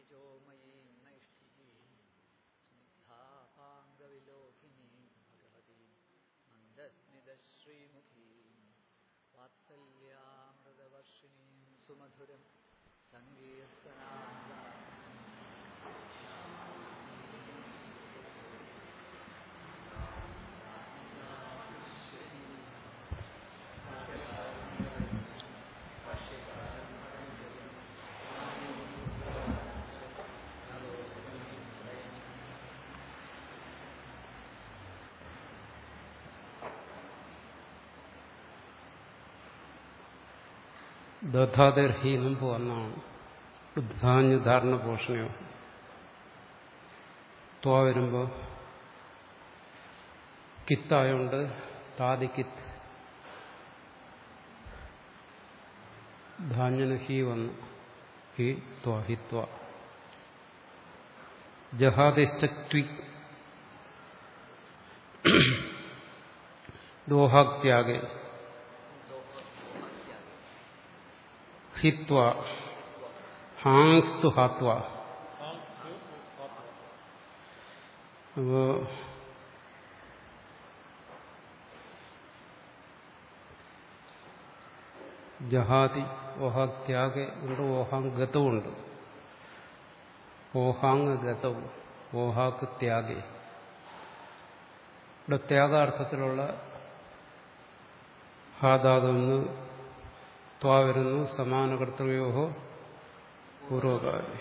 तेजोमयीं नैष्ठिकीं स्निग्धापाङ्गविलोकिनीं भगवतीं मन्दस्मितश्रीमुखीं वात्सल्यामृतवर्षिणीं सुमधुरं ദധാതിർഹി മുമ്പ് വന്നാണ് ധാന്യധാരണ പോഷണയോ ത്വ വരുമ്പോൾ കിത്തായോണ്ട് താതിക്കിത്ത് ധാന്യന് ഹി വന്നു ഹി ത്വ ഹിത്വ ജഹാദിശ്ചി ദോഹാത്യാഗെ ഹിത്വ ഹാങ്സ്തു ഹാത്വ അപ്പോ ജഹാതി ഓഹാത്യാഗെ ഉണ്ട് ഓഹാങ് ഗതവുണ്ട് ഓഹാങ് ഗതവും ഓഹാക്ക് ത്യാഗെ ഇവിടെ ത്യാഗാർത്ഥത്തിലുള്ള ഹാദാതെന്ന് ത്വാ വരുന്നു സമാനകർത്തവ്യോഹോ പൂർവകാലി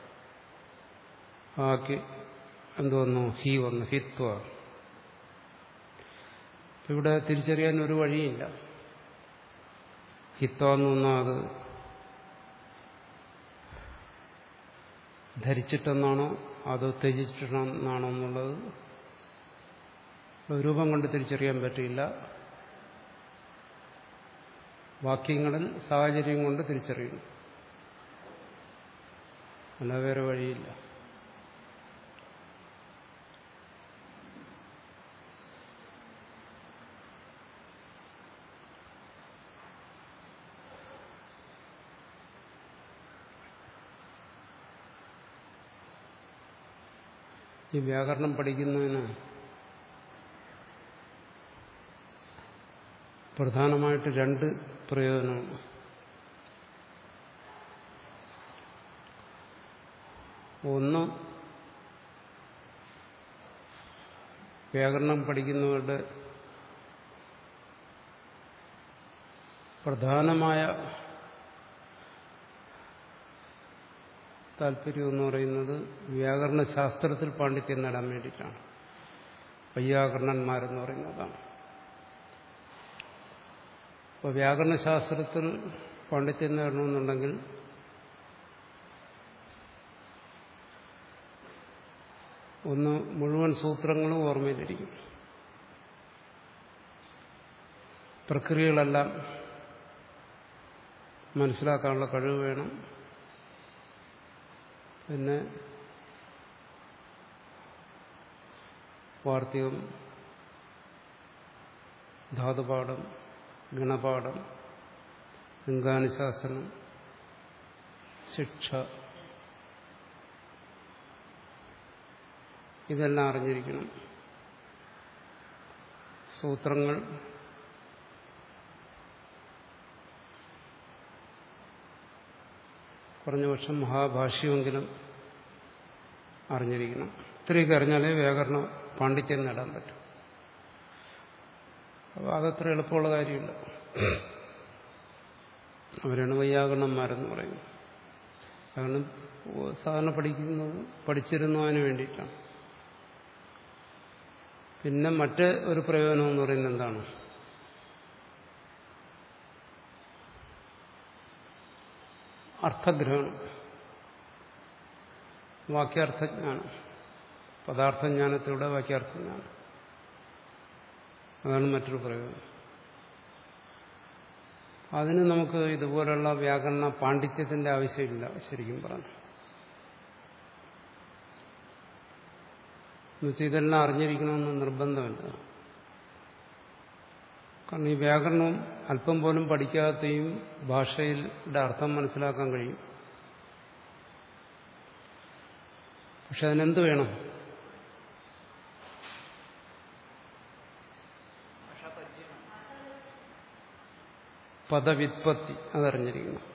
ആക്കി എന്ത് വന്നു ഹി വന്നു ഹിത്വ ഇവിടെ തിരിച്ചറിയാൻ ഒരു വഴിയില്ല ഹിത്വ എന്ന് വന്നാൽ അത് ധരിച്ചിട്ടെന്നാണോ അതോ ത്യജിച്ചിട്ടെന്നാണോ എന്നുള്ളത് രൂപം കൊണ്ട് തിരിച്ചറിയാൻ പറ്റില്ല വാക്യങ്ങളിൽ സാഹചര്യം കൊണ്ട് തിരിച്ചറിയുന്നു അല്ല വേറെ വഴിയില്ല ഈ വ്യാകരണം പഠിക്കുന്നതിന് പ്രധാനമായിട്ട് രണ്ട് പ്രയോജനമാണ് ഒന്ന് വ്യാകരണം പഠിക്കുന്നവരുടെ പ്രധാനമായ താല്പര്യം എന്ന് പറയുന്നത് വ്യാകരണശാസ്ത്രത്തിൽ പാണ്ഡിത്യം നേടാൻ വേണ്ടിയിട്ടാണ് വൈയാകരണന്മാരെന്ന് പറയുന്നതാണ് അപ്പോൾ വ്യാകരണശാസ്ത്രത്തിൽ പാണ്ഡിത്യം നേടണമെന്നുണ്ടെങ്കിൽ ഒന്ന് മുഴുവൻ സൂത്രങ്ങളും ഓർമ്മയിലിരിക്കും പ്രക്രിയകളെല്ലാം മനസ്സിലാക്കാനുള്ള കഴിവ് വേണം പിന്നെ വാർത്തികം ധാതുപാഠം ഗണപാഠം ലിംഗാനുശാസനം ശിക്ഷ ഇതെല്ലാം അറിഞ്ഞിരിക്കണം സൂത്രങ്ങൾ കുറഞ്ഞ പക്ഷം മഹാഭാഷ്യമെങ്കിലും അറിഞ്ഞിരിക്കണം ഇത്രയൊക്കെ അറിഞ്ഞാലേ വ്യാകരണ പാണ്ഡിത്യം നേടാൻ പറ്റും അപ്പോൾ അതത്ര എളുപ്പമുള്ള കാര്യമില്ല അവരാണ് വൈയാകരണന്മാരെന്ന് പറയുന്നത് കാരണം സാധാരണ പഠിക്കുന്നത് പഠിച്ചിരുന്നതിന് വേണ്ടിയിട്ടാണ് പിന്നെ മറ്റ് ഒരു പ്രയോജനം എന്ന് പറയുന്നത് എന്താണ് അർത്ഥഗ്രഹണം വാക്യാർത്ഥജ്ഞാനം പദാർത്ഥജ്ഞാനത്തിലൂടെ വാക്യാർത്ഥജ്ഞാനം അതാണ് മറ്റൊരു പ്രയോജനം അതിന് നമുക്ക് ഇതുപോലുള്ള വ്യാകരണ പാണ്ഡിത്യത്തിന്റെ ആവശ്യമില്ല ശരിക്കും പറഞ്ഞു എന്നുവെച്ചാൽ ഇതെല്ലാം അറിഞ്ഞിരിക്കണമെന്ന് നിർബന്ധമില്ല കാരണം ഈ വ്യാകരണം അല്പം പോലും പഠിക്കാത്തയും ഭാഷയുടെ അർത്ഥം മനസ്സിലാക്കാൻ കഴിയും പക്ഷെ അതിനെന്ത് വേണം ഭാഷാപരിചയം പദവിത്പത്തി അതറിഞ്ഞിരിക്കണം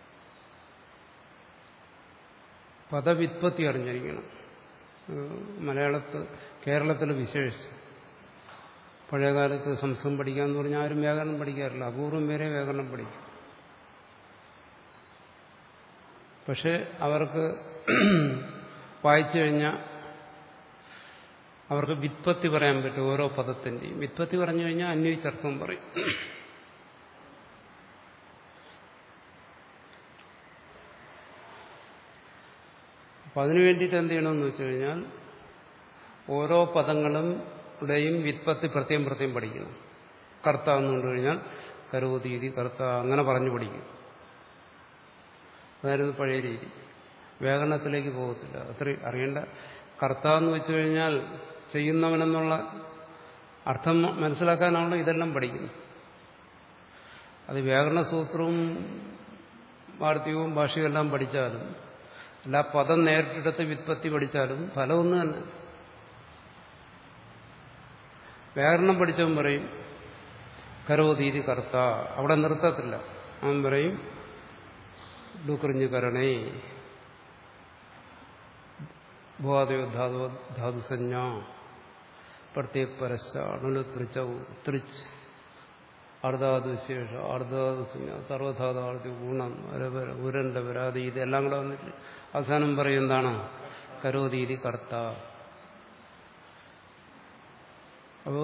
പദവിത്പത്തി അറിഞ്ഞിരിക്കണം മലയാളത്തിൽ കേരളത്തിൽ വിശേഷിച്ച് പഴയകാലത്ത് സംസ്കൃതം പഠിക്കാന്ന് പറഞ്ഞാൽ ആരും വ്യാകരണം പഠിക്കാറില്ല അപൂർവം പേരെ വ്യാകരണം പഠിക്കും പക്ഷെ അവർക്ക് വായിച്ചു കഴിഞ്ഞാൽ അവർക്ക് വിത്പത്തി പറയാൻ പറ്റും ഓരോ പദത്തിൻ്റെയും വിത്പത്തി പറഞ്ഞു കഴിഞ്ഞാൽ അന്വയിച്ചർത്ഥം പറയും അപ്പം അതിനു വേണ്ടിയിട്ട് എന്ത് ചെയ്യണമെന്ന് വെച്ച് കഴിഞ്ഞാൽ ഓരോ പദങ്ങളും യുടെയും വിത്പത്തി പ്രത്യേകം പ്രത്യേകം പഠിക്കണം കർത്ത എന്ന് കണ്ടു കഴിഞ്ഞാൽ കരോതീതി കർത്ത അങ്ങനെ പറഞ്ഞു പഠിക്കും അതായിരുന്നു പഴയ രീതി വ്യാകരണത്തിലേക്ക് പോകത്തില്ല അത്ര അറിയേണ്ട കർത്ത എന്ന് വെച്ചു കഴിഞ്ഞാൽ ചെയ്യുന്നവനെന്നുള്ള അർത്ഥം മനസ്സിലാക്കാനാണല്ലോ ഇതെല്ലാം പഠിക്കുന്നത് അത് വ്യാകരണ സൂത്രവും വാർത്തകവും ഭാഷയും എല്ലാം പഠിച്ചാലും അല്ല പദം നേരിട്ടെടുത്ത് വിത്പത്തി പഠിച്ചാലും ഫലം ഒന്ന് തന്നെ വ്യാകരണം പഠിച്ചവൻ പറയും കരോതീതി കർത്ത അവിടെ നിർത്തത്തില്ല അവൻ പറയും ഡുക്കറിഞ്ഞ് കരണേ ഭൂവാദയോ ധാതു ധാതുസഞ്ജ പ്രത്യേക പരശ അണുലുത്രിച്ചവും ത്രിച്ച് അർദ്ധാതുശേഷ അർദ്ധാതുസഞ്ജ സർവധാതാർത്ഥി ഗുണം അരപര ഉരണ്ട വരാതി ഇതെല്ലാം കൂടെ വന്നിട്ട് അവസാനം പറയും എന്താണ് കരോതീതി കർത്ത അപ്പോ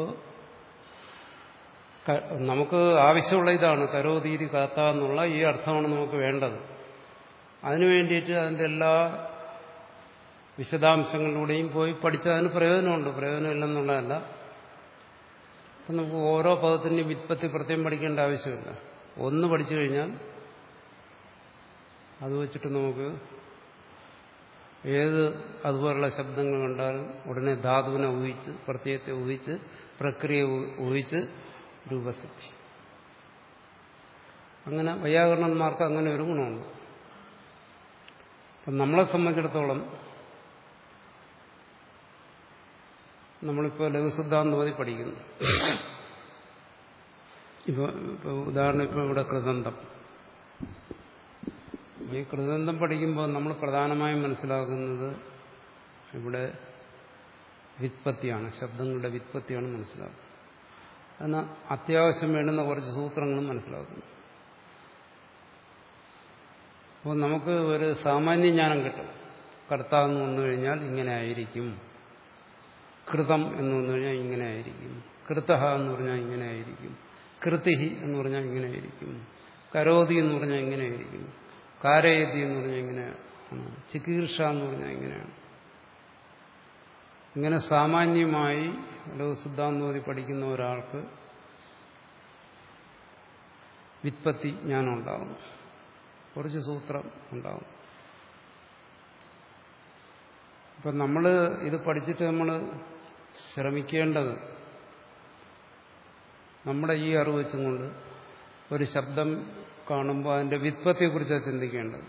നമുക്ക് ആവശ്യമുള്ള ഇതാണ് കരോതീതി കാത്ത എന്നുള്ള ഈ അർത്ഥമാണ് നമുക്ക് വേണ്ടത് അതിനു വേണ്ടിയിട്ട് അതിൻ്റെ എല്ലാ വിശദാംശങ്ങളിലൂടെയും പോയി പഠിച്ചാൽ അതിന് പ്രയോജനമുണ്ട് പ്രയോജനമില്ലെന്നുള്ളതല്ല അപ്പം നമുക്ക് ഓരോ പദത്തിൻ്റെയും വിത്പത്തി പ്രത്യേകം പഠിക്കേണ്ട ആവശ്യമില്ല ഒന്ന് പഠിച്ചു കഴിഞ്ഞാൽ അത് വെച്ചിട്ട് നമുക്ക് ഏത് അതുപോലുള്ള ശബ്ദങ്ങൾ കണ്ടാലും ഉടനെ ധാതുവിനെ ഊഹിച്ച് പ്രത്യയത്തെ ഊഹിച്ച് പ്രക്രിയ ഊഹിച്ച് രൂപസിദ്ധി അങ്ങനെ വൈയാകരണന്മാർക്ക് അങ്ങനെ ഒരു ഗുണമുണ്ട് അപ്പം നമ്മളെ സംബന്ധിച്ചിടത്തോളം നമ്മളിപ്പോൾ ലഘുസിദ്ധാന്തമതി പഠിക്കുന്നു ഇപ്പോൾ ഇപ്പോൾ ഉദാഹരണം ഇപ്പോൾ ഇവിടെ കൃതന്തം ഈ കൃതന്തം പഠിക്കുമ്പോൾ നമ്മൾ പ്രധാനമായും മനസ്സിലാക്കുന്നത് ഇവിടെ വിത്പത്തിയാണ് ശബ്ദങ്ങളുടെ വിത്പത്തിയാണ് മനസ്സിലാക്കുന്നത് എന്നാൽ അത്യാവശ്യം വേണ്ടുന്ന കുറച്ച് സൂത്രങ്ങളും മനസ്സിലാക്കുന്നു അപ്പോൾ നമുക്ക് ഒരു സാമാന്യ ജ്ഞാനം കിട്ടും കർത്താവെന്ന് വന്നു കഴിഞ്ഞാൽ ഇങ്ങനെ ആയിരിക്കും കൃതം എന്ന് വന്നു കഴിഞ്ഞാൽ ഇങ്ങനെ ആയിരിക്കും കൃതഹ എന്ന് പറഞ്ഞാൽ ഇങ്ങനെ ആയിരിക്കും കൃതിഹി എന്ന് പറഞ്ഞാൽ ഇങ്ങനെ ആയിരിക്കും കരോതി എന്ന് പറഞ്ഞാൽ ഇങ്ങനെ ആയിരിക്കും കാരയതി എന്ന് പറഞ്ഞാൽ ഇങ്ങനെയാണ് ചികീർഷ എന്ന് പറഞ്ഞാൽ ഇങ്ങനെയാണ് ഇങ്ങനെ സാമാന്യമായി ലഘുസിദ്ധാന്തോതി പഠിക്കുന്ന ഒരാൾക്ക് വിത്പത്തി ജ്ഞാനം ഉണ്ടാകും കുറച്ച് സൂത്രം ഉണ്ടാകും അപ്പം നമ്മൾ ഇത് പഠിച്ചിട്ട് നമ്മൾ ശ്രമിക്കേണ്ടത് നമ്മുടെ ഈ അറിവ് വെച്ചും കൊണ്ട് ഒരു ശബ്ദം കാണുമ്പോൾ അതിന്റെ വിത്പത്തിയെക്കുറിച്ചാണ് ചിന്തിക്കേണ്ടത്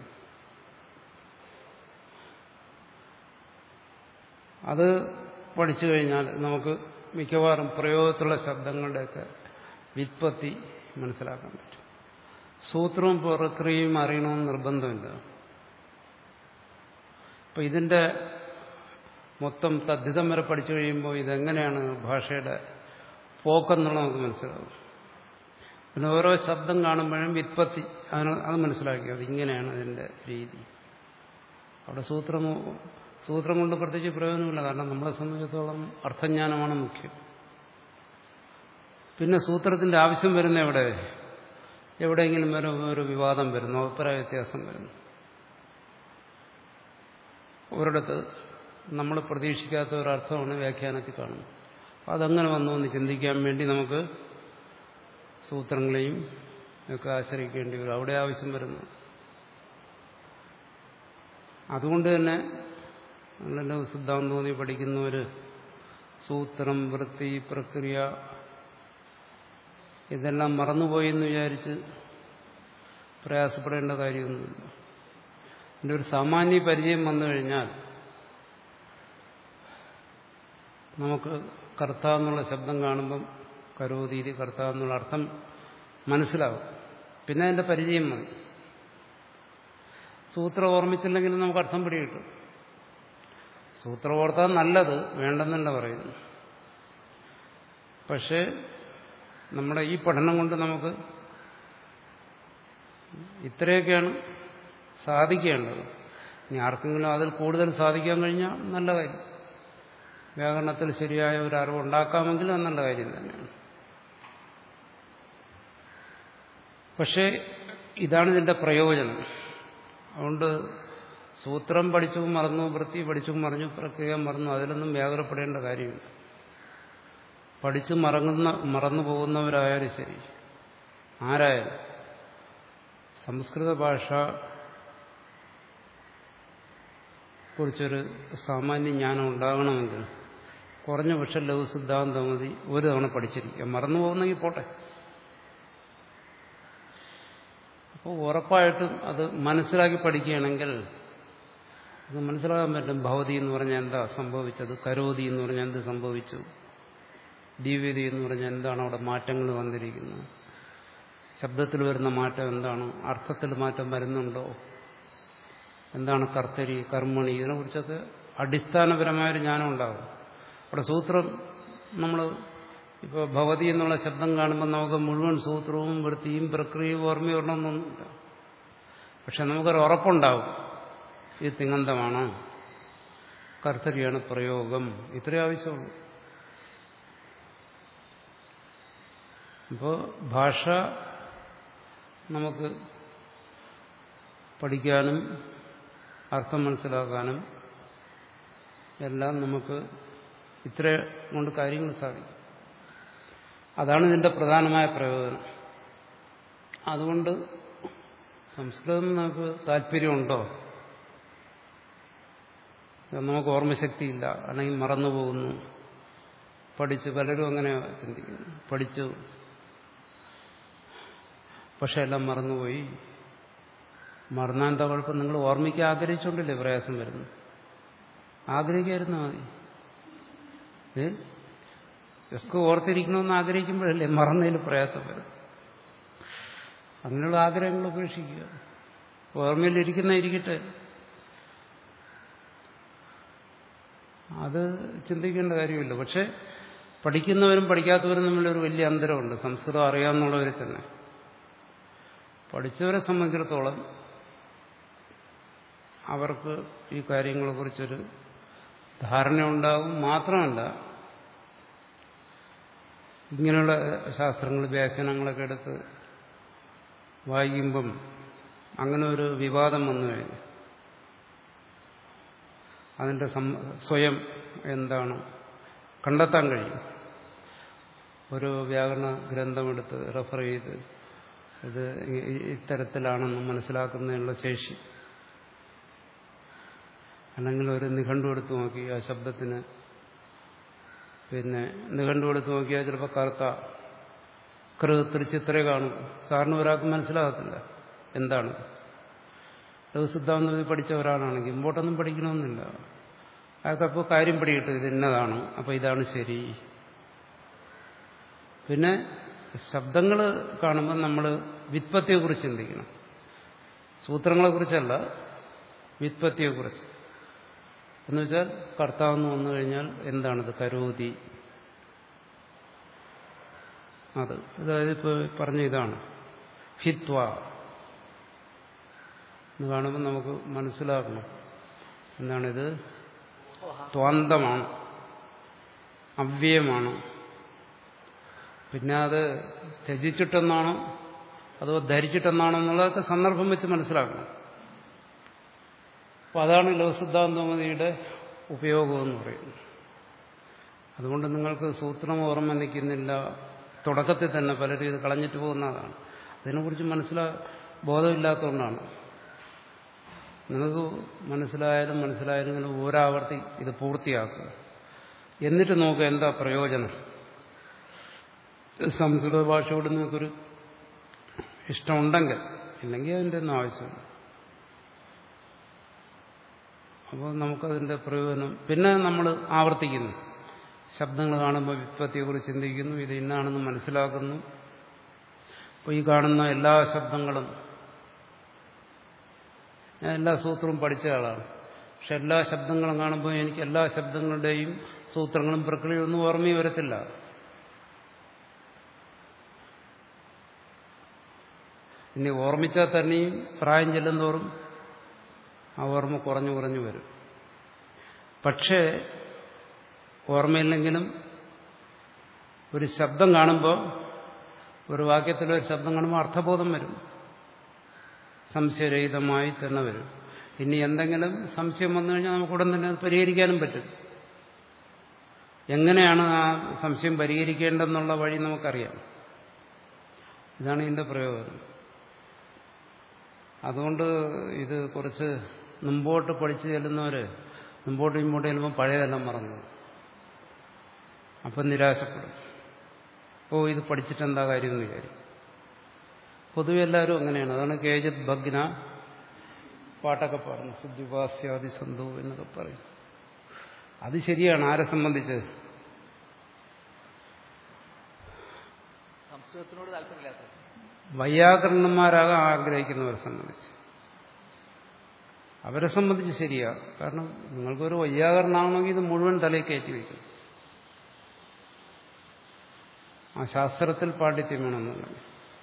അത് പഠിച്ചു കഴിഞ്ഞാൽ നമുക്ക് മിക്കവാറും പ്രയോഗത്തിലുള്ള ശബ്ദങ്ങളുടെയൊക്കെ വിത്പത്തി മനസ്സിലാക്കാൻ പറ്റും സൂത്രവും പ്രക്രിയയും അറിയണമെന്ന് നിർബന്ധമില്ല അപ്പൊ ഇതിന്റെ മൊത്തം തദ്ധിതം വരെ പഠിച്ചു കഴിയുമ്പോൾ ഇതെങ്ങനെയാണ് ഭാഷയുടെ പോക്കെന്നുള്ള നമുക്ക് മനസ്സിലാവും പിന്നെ ഓരോ ശബ്ദം കാണുമ്പോഴും വിത്പത്തി അതിന് അത് മനസ്സിലാക്കി അത് ഇങ്ങനെയാണ് അതിന്റെ രീതി അവിടെ സൂത്രം സൂത്രം കൊണ്ട് പ്രത്യേകിച്ച് പ്രയോജനമില്ല കാരണം നമ്മളെ സംബന്ധിച്ചിടത്തോളം അർത്ഥജ്ഞാനമാണ് മുഖ്യം പിന്നെ സൂത്രത്തിന്റെ ആവശ്യം വരുന്ന എവിടെ എവിടെയെങ്കിലും വരെ ഒരു വിവാദം വരുന്നു അഭിപ്രായ വ്യത്യാസം വരുന്നു ഒരിടത്ത് നമ്മൾ പ്രതീക്ഷിക്കാത്ത ഒരർത്ഥമാണ് വ്യാഖ്യാനത്തിൽ കാണുന്നത് അതങ്ങനെ വന്നു എന്ന് ചിന്തിക്കാൻ വേണ്ടി നമുക്ക് സൂത്രങ്ങളെയും ഒക്കെ ആശ്രയിക്കേണ്ടി വരും അവിടെ ആവശ്യം വരുന്നു അതുകൊണ്ട് തന്നെ നിങ്ങളുടെ സിദ്ധാന്തോന്നി പഠിക്കുന്നവർ സൂത്രം വൃത്തി പ്രക്രിയ ഇതെല്ലാം മറന്നുപോയി എന്ന് വിചാരിച്ച് പ്രയാസപ്പെടേണ്ട കാര്യമൊന്നുമില്ല എൻ്റെ ഒരു സാമാന്യ പരിചയം വന്നു കഴിഞ്ഞാൽ നമുക്ക് കർത്ത എന്നുള്ള ശബ്ദം കാണുമ്പം കരോതീതി കർത്ത എന്നുള്ള അർത്ഥം മനസ്സിലാവും പിന്നെ അതിന്റെ പരിചയം മതി സൂത്രം ഓർമ്മിച്ചില്ലെങ്കിലും നമുക്ക് അർത്ഥം പിടികിട്ടും സൂത്രം ഓർത്താൽ നല്ലത് വേണ്ടെന്നല്ല പറയുന്നു പക്ഷേ നമ്മുടെ ഈ പഠനം കൊണ്ട് നമുക്ക് ഇത്രയൊക്കെയാണ് സാധിക്കേണ്ടത് ഇനി ആർക്കെങ്കിലും അതിൽ കൂടുതൽ സാധിക്കാൻ കഴിഞ്ഞാൽ നല്ല കാര്യം വ്യാകരണത്തിൽ ശരിയായ ഒരു അറിവ് ഉണ്ടാക്കാമെങ്കിൽ അത് നല്ല കാര്യം തന്നെയാണ് പക്ഷേ ഇതാണ് ഇതിന്റെ പ്രയോജനം അതുകൊണ്ട് സൂത്രം പഠിച്ചു മറന്നു വൃത്തി പഠിച്ചു മറിഞ്ഞു പ്രക്രിയ മറന്നു അതിലൊന്നും വ്യാകരപ്പെടേണ്ട കാര്യമില്ല പഠിച്ചു മറങ്ങുന്ന മറന്നു പോകുന്നവരായാലും ശരി ആരായാലും സംസ്കൃത ഭാഷ കുറിച്ചൊരു സാമാന്യ ജ്ഞാനം ഉണ്ടാകണമെങ്കിൽ കുറഞ്ഞ പക്ഷം ലഘു സിദ്ധാന്തം മതി ഒരു തവണ പഠിച്ചിരിക്കുക മറന്നു പോകുന്നെങ്കിൽ പോട്ടെ അപ്പോൾ ഉറപ്പായിട്ടും അത് മനസ്സിലാക്കി പഠിക്കുകയാണെങ്കിൽ അത് മനസ്സിലാക്കാൻ പറ്റും ഭവതി എന്ന് പറഞ്ഞാൽ എന്താ സംഭവിച്ചത് കരോതി എന്ന് പറഞ്ഞാൽ എന്ത് സംഭവിച്ചു ദിവ്യതി എന്ന് പറഞ്ഞാൽ എന്താണ് അവിടെ മാറ്റങ്ങൾ വന്നിരിക്കുന്നത് ശബ്ദത്തിൽ വരുന്ന മാറ്റം എന്താണ് അർത്ഥത്തിൽ മാറ്റം വരുന്നുണ്ടോ എന്താണ് കർത്തരി കർമ്മണി ഇതിനെക്കുറിച്ചൊക്കെ അടിസ്ഥാനപരമായൊരു ജ്ഞാനം ഉണ്ടാകും അവിടെ സൂത്രം നമ്മൾ ഇപ്പോൾ ഭവതി എന്നുള്ള ശബ്ദം കാണുമ്പോൾ നമുക്ക് മുഴുവൻ സൂത്രവും വൃത്തിയും പ്രക്രിയയും ഓർമ്മ വരണമെന്നൊന്നുമില്ല പക്ഷെ നമുക്കൊരു ഉറപ്പുണ്ടാവും ഇത് തിങ്ങന്തമാണ് കർത്തരിയാണ് പ്രയോഗം ഇത്രേ ആവശ്യമുള്ളൂ അപ്പോൾ ഭാഷ നമുക്ക് പഠിക്കാനും അർത്ഥം മനസ്സിലാക്കാനും എല്ലാം നമുക്ക് ഇത്ര കൊണ്ട് കാര്യങ്ങൾ സാധിക്കും അതാണ് ഇതിന്റെ പ്രധാനമായ പ്രയോജനം അതുകൊണ്ട് സംസ്കൃതം നമുക്ക് താല്പര്യമുണ്ടോ നമുക്ക് ഓർമ്മശക്തിയില്ല അല്ലെങ്കിൽ മറന്നുപോകുന്നു പഠിച്ചു പലരും അങ്ങനെ ചിന്തിക്കുന്നു പഠിച്ചു പക്ഷെ എല്ലാം മറന്നുപോയി മറന്നാൻ എന്താ കുഴപ്പം നിങ്ങൾ ഓർമ്മിക്കാൻ ആഗ്രഹിച്ചുകൊണ്ടല്ലേ പ്രയാസം വരുന്നു ആഗ്രഹിക്കായിരുന്നു മതി ഏ ഒക്കെ ഓർത്തിരിക്കണമെന്ന് ആഗ്രഹിക്കുമ്പോഴല്ലേ മറന്നതിൽ പ്രയാസം വരും അങ്ങനെയുള്ള ആഗ്രഹങ്ങൾ ഉപേക്ഷിക്കുക ഓർമ്മയിലിരിക്കുന്ന ഇരിക്കട്ടെ അത് ചിന്തിക്കേണ്ട കാര്യമില്ല പക്ഷെ പഠിക്കുന്നവരും പഠിക്കാത്തവരും തമ്മിലൊരു വലിയ അന്തരമുണ്ട് സംസ്കൃതം അറിയാമെന്നുള്ളവരെ തന്നെ പഠിച്ചവരെ സംബന്ധിച്ചിടത്തോളം അവർക്ക് ഈ കാര്യങ്ങളെക്കുറിച്ചൊരു ധാരണ ഉണ്ടാകും മാത്രമല്ല ഇങ്ങനെയുള്ള ശാസ്ത്രങ്ങൾ വ്യാഖ്യാനങ്ങളൊക്കെ എടുത്ത് വായിക്കുമ്പം അങ്ങനെ ഒരു വിവാദം വന്നു കഴിഞ്ഞു അതിന്റെ സ്വയം എന്താണ് കണ്ടെത്താൻ കഴിയും ഒരു വ്യാകരണ ഗ്രന്ഥമെടുത്ത് റെഫർ ചെയ്ത് ഇത് ഇത്തരത്തിലാണെന്ന് മനസ്സിലാക്കുന്നതിനുള്ള ശേഷി അല്ലെങ്കിൽ ഒരു നിഘണ്ടു എടുത്ത് നോക്കി ആ ശബ്ദത്തിന് പിന്നെ നിഘണ്ടു എടുത്ത് നോക്കിയാൽ ചിലപ്പോൾ കറുത്ത കൃ തിരിച്ചിത്രേ കാണും സാറിന് ഒരാൾക്ക് മനസ്സിലാകത്തില്ല എന്താണ് സിദ്ധാന്തം പഠിച്ച ഒരാളാണെങ്കിൽ ഇമ്പോട്ടൊന്നും പഠിക്കണമെന്നില്ല അയാൾക്കപ്പോൾ കാര്യം പിടികിട്ടും ഇത് ഇന്നതാണ് അപ്പോൾ ഇതാണ് ശരി പിന്നെ ശബ്ദങ്ങൾ കാണുമ്പോൾ നമ്മൾ വിത്പത്തിയെക്കുറിച്ച് ചിന്തിക്കണം സൂത്രങ്ങളെക്കുറിച്ചല്ല വിത്പത്തിയെക്കുറിച്ച് എന്നുവെച്ചാൽ കർത്താവെന്ന് വന്നു കഴിഞ്ഞാൽ എന്താണത് കരോതി അത് അതായത് ഇപ്പോൾ പറഞ്ഞ ഇതാണ് ഹിത്വ എന്ന് കാണുമ്പോൾ നമുക്ക് മനസ്സിലാക്കണം എന്താണിത് ത്വാന്തമാണ് അവ്യയമാണ് പിന്നെ അത് ത്യജിച്ചിട്ടെന്നാണോ അതോ ധരിച്ചിട്ടെന്നാണോ എന്നുള്ളതൊക്കെ സന്ദർഭം വെച്ച് മനസ്സിലാക്കണം അപ്പം അതാണ് ലോകസിദ്ധാന്തമതിയുടെ ഉപയോഗമെന്ന് പറയുന്നത് അതുകൊണ്ട് നിങ്ങൾക്ക് സൂത്രം ഓർമ്മ നിൽക്കുന്നില്ല തുടക്കത്തിൽ തന്നെ പലരും ഇത് കളഞ്ഞിട്ട് പോകുന്നതാണ് അതിനെക്കുറിച്ച് മനസ്സിലാ ബോധമില്ലാത്തതുകൊണ്ടാണ് നിങ്ങൾക്ക് മനസ്സിലായാലും മനസ്സിലായാലും ഒരാവർത്തി ഇത് പൂർത്തിയാക്കുക എന്നിട്ട് നോക്കുക എന്താ പ്രയോജനം സംസ്കൃത ഭാഷയോട് നിങ്ങൾക്കൊരു ഇഷ്ടമുണ്ടെങ്കിൽ ഇല്ലെങ്കിൽ അതിൻ്റെ ഒന്നും ആവശ്യമില്ല അപ്പോൾ നമുക്കതിൻ്റെ പ്രയോജനം പിന്നെ നമ്മൾ ആവർത്തിക്കുന്നു ശബ്ദങ്ങൾ കാണുമ്പോൾ വ്യുത്പത്തിയെക്കുറിച്ച് ചിന്തിക്കുന്നു ഇത് ഇന്നാണെന്ന് മനസ്സിലാക്കുന്നു അപ്പോൾ ഈ കാണുന്ന എല്ലാ ശബ്ദങ്ങളും ഞാൻ എല്ലാ സൂത്രവും പഠിച്ച ആളാണ് പക്ഷെ എല്ലാ ശബ്ദങ്ങളും കാണുമ്പോൾ എനിക്ക് എല്ലാ ശബ്ദങ്ങളുടെയും സൂത്രങ്ങളും പ്രക്രിയയും ഒന്നും ഓർമ്മയും വരത്തില്ല ഇനി ഓർമ്മിച്ചാൽ തന്നെയും പ്രായം ചെല്ലുന്തോറും ആ ഓർമ്മ കുറഞ്ഞു കുറഞ്ഞു വരും പക്ഷേ ഓർമ്മയില്ലെങ്കിലും ഒരു ശബ്ദം കാണുമ്പോൾ ഒരു വാക്യത്തിലൊരു ശബ്ദം കാണുമ്പോൾ അർത്ഥബോധം വരും സംശയരഹിതമായി തന്നെ വരും ഇനി എന്തെങ്കിലും സംശയം വന്നു കഴിഞ്ഞാൽ നമുക്ക് ഉടൻ തന്നെ അത് പരിഹരിക്കാനും പറ്റും എങ്ങനെയാണ് ആ സംശയം പരിഹരിക്കേണ്ടതെന്നുള്ള വഴി നമുക്കറിയാം ഇതാണ് ഇതിന്റെ പ്രയോജനം അതുകൊണ്ട് ഇത് കുറച്ച് മുമ്പോട്ട് പഠിച്ചു ചെല്ലുന്നവർ മുമ്പോട്ട് ഇങ്ങോട്ട് ചെല്ലുമ്പോൾ പഴയതെല്ലാം മറന്നു അപ്പം നിരാശപ്പെടും ഓ ഇത് പഠിച്ചിട്ട് എന്താ കാര്യം എന്ന് വിചാരിക്കും പൊതുവെ എല്ലാവരും അങ്ങനെയാണ് അതാണ് കേജിത് ഭഗ്ന പാട്ടൊക്കെ പറഞ്ഞു ശുദ്ധിപാസ്യാദി സന്ധു എന്നൊക്കെ പറയും അത് ശരിയാണ് ആരെ സംബന്ധിച്ച് സംസ്കൃതത്തിനോട് താല്പര്യമില്ലാത്ത വൈയാകരണന്മാരാകാൻ ആഗ്രഹിക്കുന്നവരെ സംബന്ധിച്ച് അവരെ സംബന്ധിച്ച് ശരിയാ കാരണം നിങ്ങൾക്കൊരു വൈയാകരണമാണെങ്കിൽ ഇത് മുഴുവൻ തലയിൽ കയറ്റി വയ്ക്കും ആ ശാസ്ത്രത്തിൽ പാണ്ഡിത്യം വേണമെന്നുള്ളത്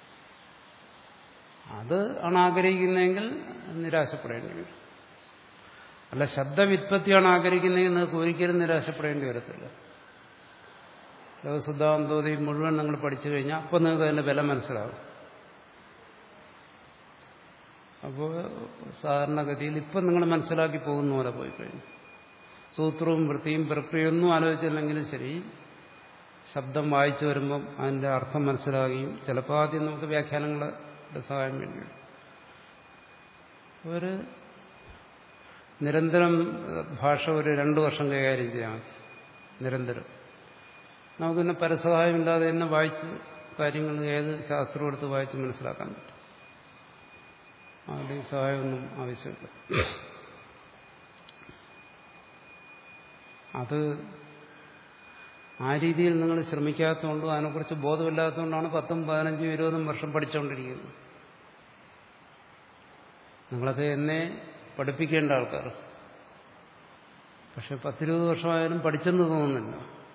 അത് ആണ് ആഗ്രഹിക്കുന്നതെങ്കിൽ നിരാശപ്പെടേണ്ടി വരും അല്ല ശബ്ദവിത്പത്തിയാണ് ആഗ്രഹിക്കുന്നതെങ്കിൽ നിങ്ങൾക്ക് ഒരിക്കലും നിരാശപ്പെടേണ്ടി വരത്തില്ല ലോകസുദ്ധാന്തോതി മുഴുവൻ നിങ്ങൾ പഠിച്ചു കഴിഞ്ഞാൽ അപ്പോൾ നിങ്ങൾക്ക് അതിൻ്റെ വില മനസ്സിലാവും അപ്പോൾ സാധാരണഗതിയിൽ ഇപ്പം നിങ്ങൾ മനസ്സിലാക്കി പോകുന്ന പോലെ പോയി കഴിഞ്ഞു സൂത്രവും വൃത്തിയും പ്രക്രിയൊന്നും ആലോചിച്ചില്ലെങ്കിലും ശരി ശബ്ദം വായിച്ചു വരുമ്പം അതിൻ്റെ അർത്ഥം മനസ്സിലാകുകയും ചിലപ്പോൾ ആദ്യം നമുക്ക് വ്യാഖ്യാനങ്ങളുടെ സഹായം വേണ്ടി ഒരു നിരന്തരം ഭാഷ ഒരു രണ്ടു വർഷം കൈകാര്യം ചെയ്യാൻ മതി നിരന്തരം നമുക്ക് പിന്നെ പരസഹായമില്ലാതെ തന്നെ വായിച്ച് കാര്യങ്ങൾ ഏത് ശാസ്ത്രം എടുത്ത് വായിച്ച് മനസ്സിലാക്കാൻ പറ്റും ആരുടെയും സഹായമൊന്നും ആവശ്യമില്ല അത് ആ രീതിയിൽ നിങ്ങൾ ശ്രമിക്കാത്തതുകൊണ്ടും അതിനെക്കുറിച്ച് ബോധമില്ലാത്തതുകൊണ്ടാണ് പത്തും പതിനഞ്ചും ഇരുപതും വർഷം പഠിച്ചുകൊണ്ടിരിക്കുന്നത് നിങ്ങളൊക്കെ എന്നെ പഠിപ്പിക്കേണ്ട ആൾക്കാർ പക്ഷെ പത്തിരുപത് വർഷമായാലും പഠിച്ചെന്ന് തോന്നുന്നില്ല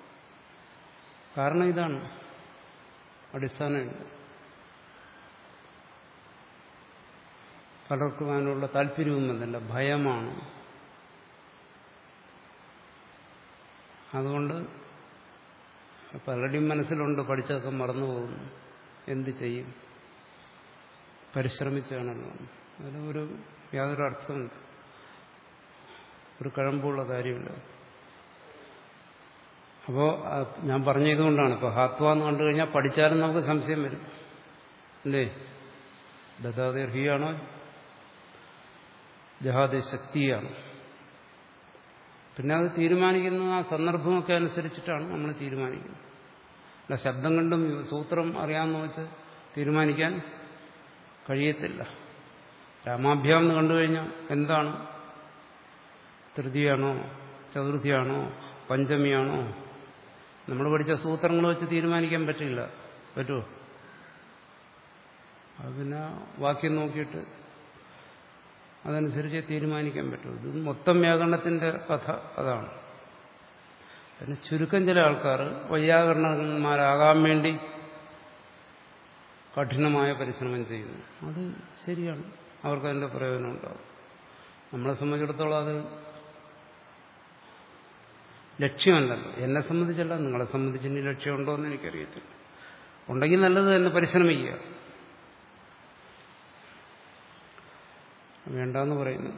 കാരണം ഇതാണ് അടിസ്ഥാനമില്ല പലർക്കും അതിനുള്ള താല്പര്യവും വന്നില്ല ഭയമാണ് അതുകൊണ്ട് പലരുടെയും മനസ്സിലുണ്ട് പഠിച്ചതൊക്കെ മറന്നു പോകുന്നു എന്ത് ചെയ്യും പരിശ്രമിച്ചാണല്ലോ അതിന് ഒരു യാതൊരു അർത്ഥമുണ്ട് ഒരു കഴമ്പുള്ള കാര്യമില്ല അപ്പോൾ ഞാൻ പറഞ്ഞതുകൊണ്ടാണ് ഇപ്പോൾ ഹാത്വ എന്ന് കണ്ടു കഴിഞ്ഞാൽ പഠിച്ചാലും നമുക്ക് സംശയം വരും അല്ലേ ദത്താദേർ ഹിയാണോ ജഹാദി ശക്തിയാണ് പിന്നെ അത് തീരുമാനിക്കുന്ന ആ സന്ദർഭമൊക്കെ അനുസരിച്ചിട്ടാണ് നമ്മൾ തീരുമാനിക്കുന്നത് അല്ല ശബ്ദം കണ്ടും സൂത്രം അറിയാമെന്ന് വെച്ച് തീരുമാനിക്കാൻ കഴിയത്തില്ല രാമാഭ്യാം എന്ന് കണ്ടു കഴിഞ്ഞാൽ എന്താണ് തൃതീയാണോ ചതുർത്ഥിയാണോ പഞ്ചമിയാണോ നമ്മൾ പഠിച്ച സൂത്രങ്ങൾ വെച്ച് തീരുമാനിക്കാൻ പറ്റില്ല പറ്റുമോ അത് പിന്നെ വാക്യം നോക്കിയിട്ട് അതനുസരിച്ച് തീരുമാനിക്കാൻ പറ്റും ഇത് മൊത്തം വ്യാകരണത്തിന്റെ കഥ അതാണ് പിന്നെ ചുരുക്കം ചില ആൾക്കാർ വൈയാകരണന്മാരാകാൻ വേണ്ടി കഠിനമായ പരിശ്രമം ചെയ്യുന്നു അത് ശരിയാണ് അവർക്ക് അതിന്റെ പ്രയോജനം ഉണ്ടാവും നമ്മളെ സംബന്ധിച്ചിടത്തോളം അത് ലക്ഷ്യമല്ലല്ലോ എന്നെ സംബന്ധിച്ചല്ല നിങ്ങളെ സംബന്ധിച്ച് ഇനി ലക്ഷ്യമുണ്ടോ എന്ന് എനിക്കറിയത്തില്ല ഉണ്ടെങ്കിൽ നല്ലത് തന്നെ പരിശ്രമിക്കുക വേണ്ടെന്ന് പറയുന്നു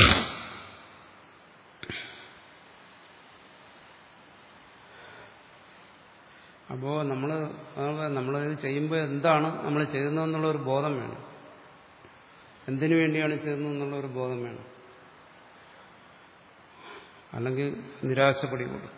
അപ്പോൾ നമ്മൾ നമ്മളിത് ചെയ്യുമ്പോൾ എന്താണ് നമ്മൾ ചെയ്യുന്നതെന്നുള്ള ഒരു ബോധം വേണം എന്തിനു വേണ്ടിയാണ് ചെയ്യുന്നത് എന്നുള്ള ഒരു ബോധം വേണം അല്ലെങ്കിൽ നിരാശപ്പെടി കൊടുക്കും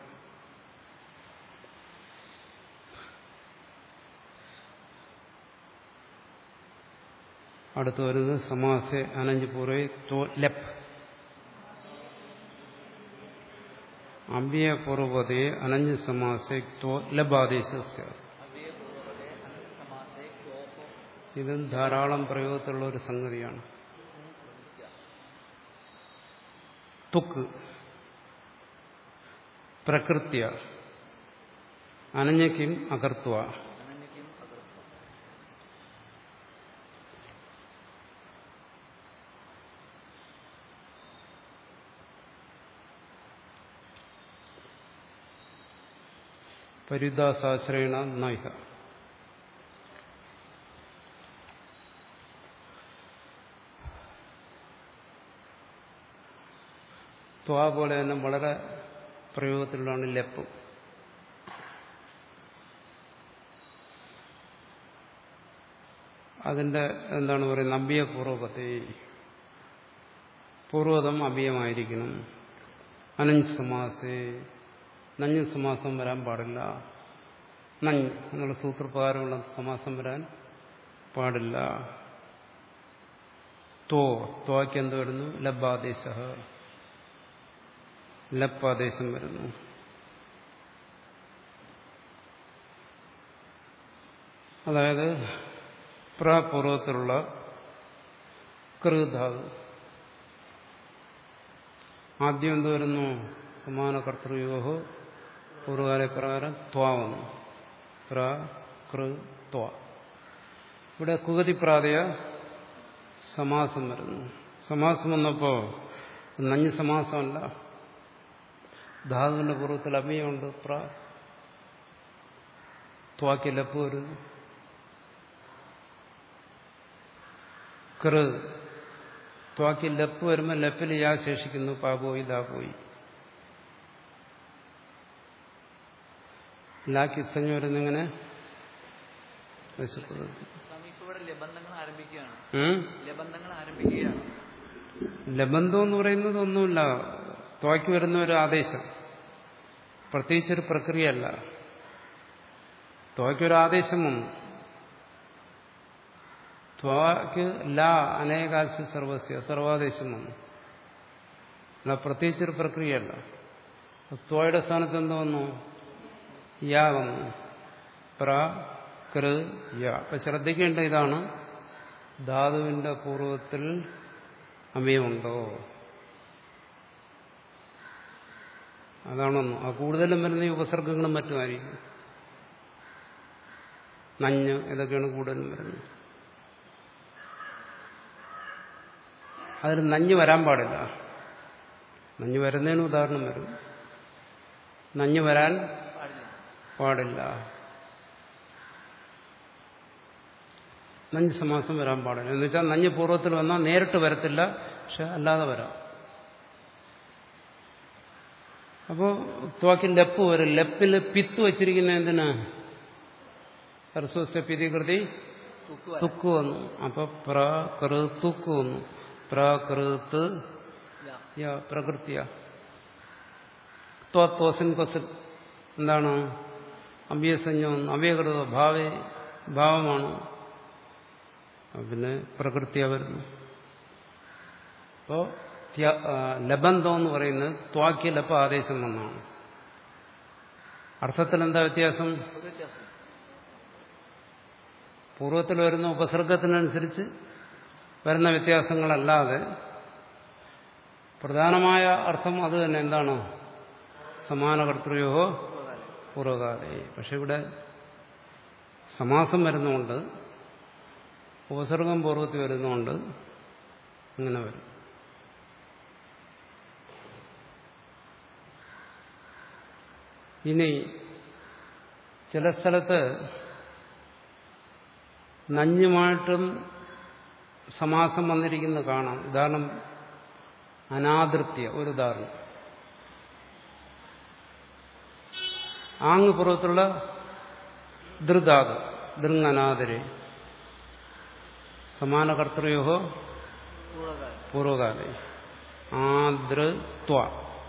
അടുത്ത് വരുന്നത് സമാസെ അനഞ്ച് പൂർവേ ലപ് അമ്പിയപൂർവതയെ അനഞ്ഞ സമാസേ ത്വ ലബാദേശ അവ്യയപൂർവകത്തെ അനന്തസമാസേ ക്ലോപോ ഇതും ധാരാളം പ്രയോഗത്തിലുള്ള ഒരു സംഗതിയാണ് തുക്ക് പ്രകൃത്യ അനഞ്ഞയ്ക്കും അകർത്തുക അനന്യക്കും അകൃത്വം പരിദാസാശ്രയണ നൈഹ ത്വാ പോലെ തന്നെ വളരെ പ്രയോഗത്തിലുള്ളതാണ് ലപ്പ് അതിന്റെ എന്താണ് പറയുന്നത് അമ്പിയ പൂർവകത്തെ പൂർവതം അഭിയമായിരിക്കണം അനഞ്ച് സമാസേ നഞ്ഞ് സമാസം വരാൻ പാടില്ല നഞ്ഞ് എന്നുള്ള സൂത്രപ്രകാരമുള്ള സമാസം വരാൻ പാടില്ല തോ തോയ്ക്ക് എന്ത് വരുന്നു ലബാദേശ ലപ്പാദേശം വരുന്നു അതായത് പ്രാപൂർവത്തിലുള്ള കൃധാതു ആദ്യം എന്ത് വരുന്നു സമാന കർത്തൃയോഗോ പൂർവകാല പ്രകാരം ത്വാ വന്നു പ്ര കൃ ത്വ ഇവിടെ കുഗതി പ്രാതയ സമാസം വരുന്നു സമാസം വന്നപ്പോ നഞ്ഞ് സമാസമല്ല ധാതുവിന്റെ പൂർവ്വത്തിൽ അഭിയുണ്ട് പ്ര ത്വാക്ക് ലപ്പ് വരുന്നു കൃ ത്വാക്ക് ലപ്പ് വരുമ്പോൾ ലപ്പിൽ യാ ശേഷിക്കുന്നു പാ പോയി ദാ പോയി ലാക്ക് സഞ്ജ വരുന്നിങ്ങനെ സ്വാമി ഇപ്പൊ ഇവിടെ ലബന്ധങ്ങൾ ആരംഭിക്കുകയാണ് ലബന്ധങ്ങൾ ആരംഭിക്കുകയാണ് ലബന്ധം എന്ന് പറയുന്നത് ഒന്നുമില്ല ത്വാക്ക് വരുന്ന ഒരു ആദേശം പ്രത്യേകിച്ചൊരു പ്രക്രിയയല്ല ത്വാക്ക് ഒരു ആദേശം വന്നു ത്വാക്ക് ല അനേകാശ സർവസ്യ സർവാദേശം വന്നു അല്ല പ്രത്യേകിച്ചൊരു പ്രക്രിയയല്ല ത്വയുടെ സ്ഥാനത്ത് എന്ത് വന്നു യാ വന്നു പ്ര കൃ യ അപ്പൊ ശ്രദ്ധിക്കേണ്ട ഇതാണ് ധാതുവിന്റെ പൂർവ്വത്തിൽ അമയമുണ്ടോ അതാണൊന്നും ആ കൂടുതലും വരുന്ന ഈ ഉപസർഗങ്ങളും മറ്റുമായിരിക്കും നഞ്ഞ് ഇതൊക്കെയാണ് കൂടുതലും വരുന്നത് അതിൽ നഞ്ഞ് വരാൻ പാടില്ല നഞ്ഞ് വരുന്നതിന് ഉദാഹരണം വരും നഞ്ഞ് വരാൻ പാടില്ല പാടില്ല നഞ്ച് സമാസം വരാൻ പാടില്ല എന്ന് വെച്ചാൽ നഞ്ഞ് പൂർവ്വത്തിൽ വന്നാൽ നേരിട്ട് വരത്തില്ല പക്ഷെ അല്ലാതെ വരാം അപ്പോൾ ത്വാക്കിൽ ലെപ്പ് വരും ലെപ്പിൽ പിത്ത് വച്ചിരിക്കുന്ന എന്തിനാ ഹർസ്വസ്യ പിതികൃതി തുക്ക് വരാം. തുക്ക് വന്നു അപ്പൊ പ്ര കൃ തുക്ക് വന്നു പ്രകൃത്ത് യാ. യ പ്രകൃത്യ ത്വസിൻ കൊസിൻ എന്താണ് അഭ്യസഞ്ജം അവ്യകൃത ഭാവേ ഭാവമാണ് അപ്പൊ പിന്നെ പ്രകൃത്യ വരുന്നു അപ്പോ ത്യ- ആ, ലബന്ധം എന്ന് പറയുന്നത് ത്വാക്യ ലപ്പ ആദേശം വന്നാണ് അർത്ഥത്തിൽ എന്താ വ്യത്യാസം ഒരു വ്യത്യാസം പൂർവ്വത്തിൽ വരുന്ന ഉപസർഗത്തിനനുസരിച്ച് വരുന്ന വ്യത്യാസങ്ങളല്ലാതെ പ്രധാനമായ അർത്ഥം അത് തന്നെ എന്താണ് സമാനകർത്തൃയോ പൂർവ്വകാലം പൂർവ്വകാലേ പക്ഷെ ഇവിടെ സമാസം വരുന്നുണ്ട് ഉപസർഗം പൂർവ്വത്തിൽ വരുന്നുണ്ട് അങ്ങനെ വരും ഇനി ചില സ്ഥലത്ത് നഞ്ഞുമായിട്ടും സമാസം വന്നിരിക്കുന്ന കാണാം ഉദാഹരണം അനാദൃത്യ ഒരു ഉദാഹരണം ആങ് പുറത്തുള്ള ധൃതാത് ദൃങ്ങനാദരെ സമാനകർത്തൃയോ പൂർവ്വകാലം പൂർവകാലേ ആദൃത്വ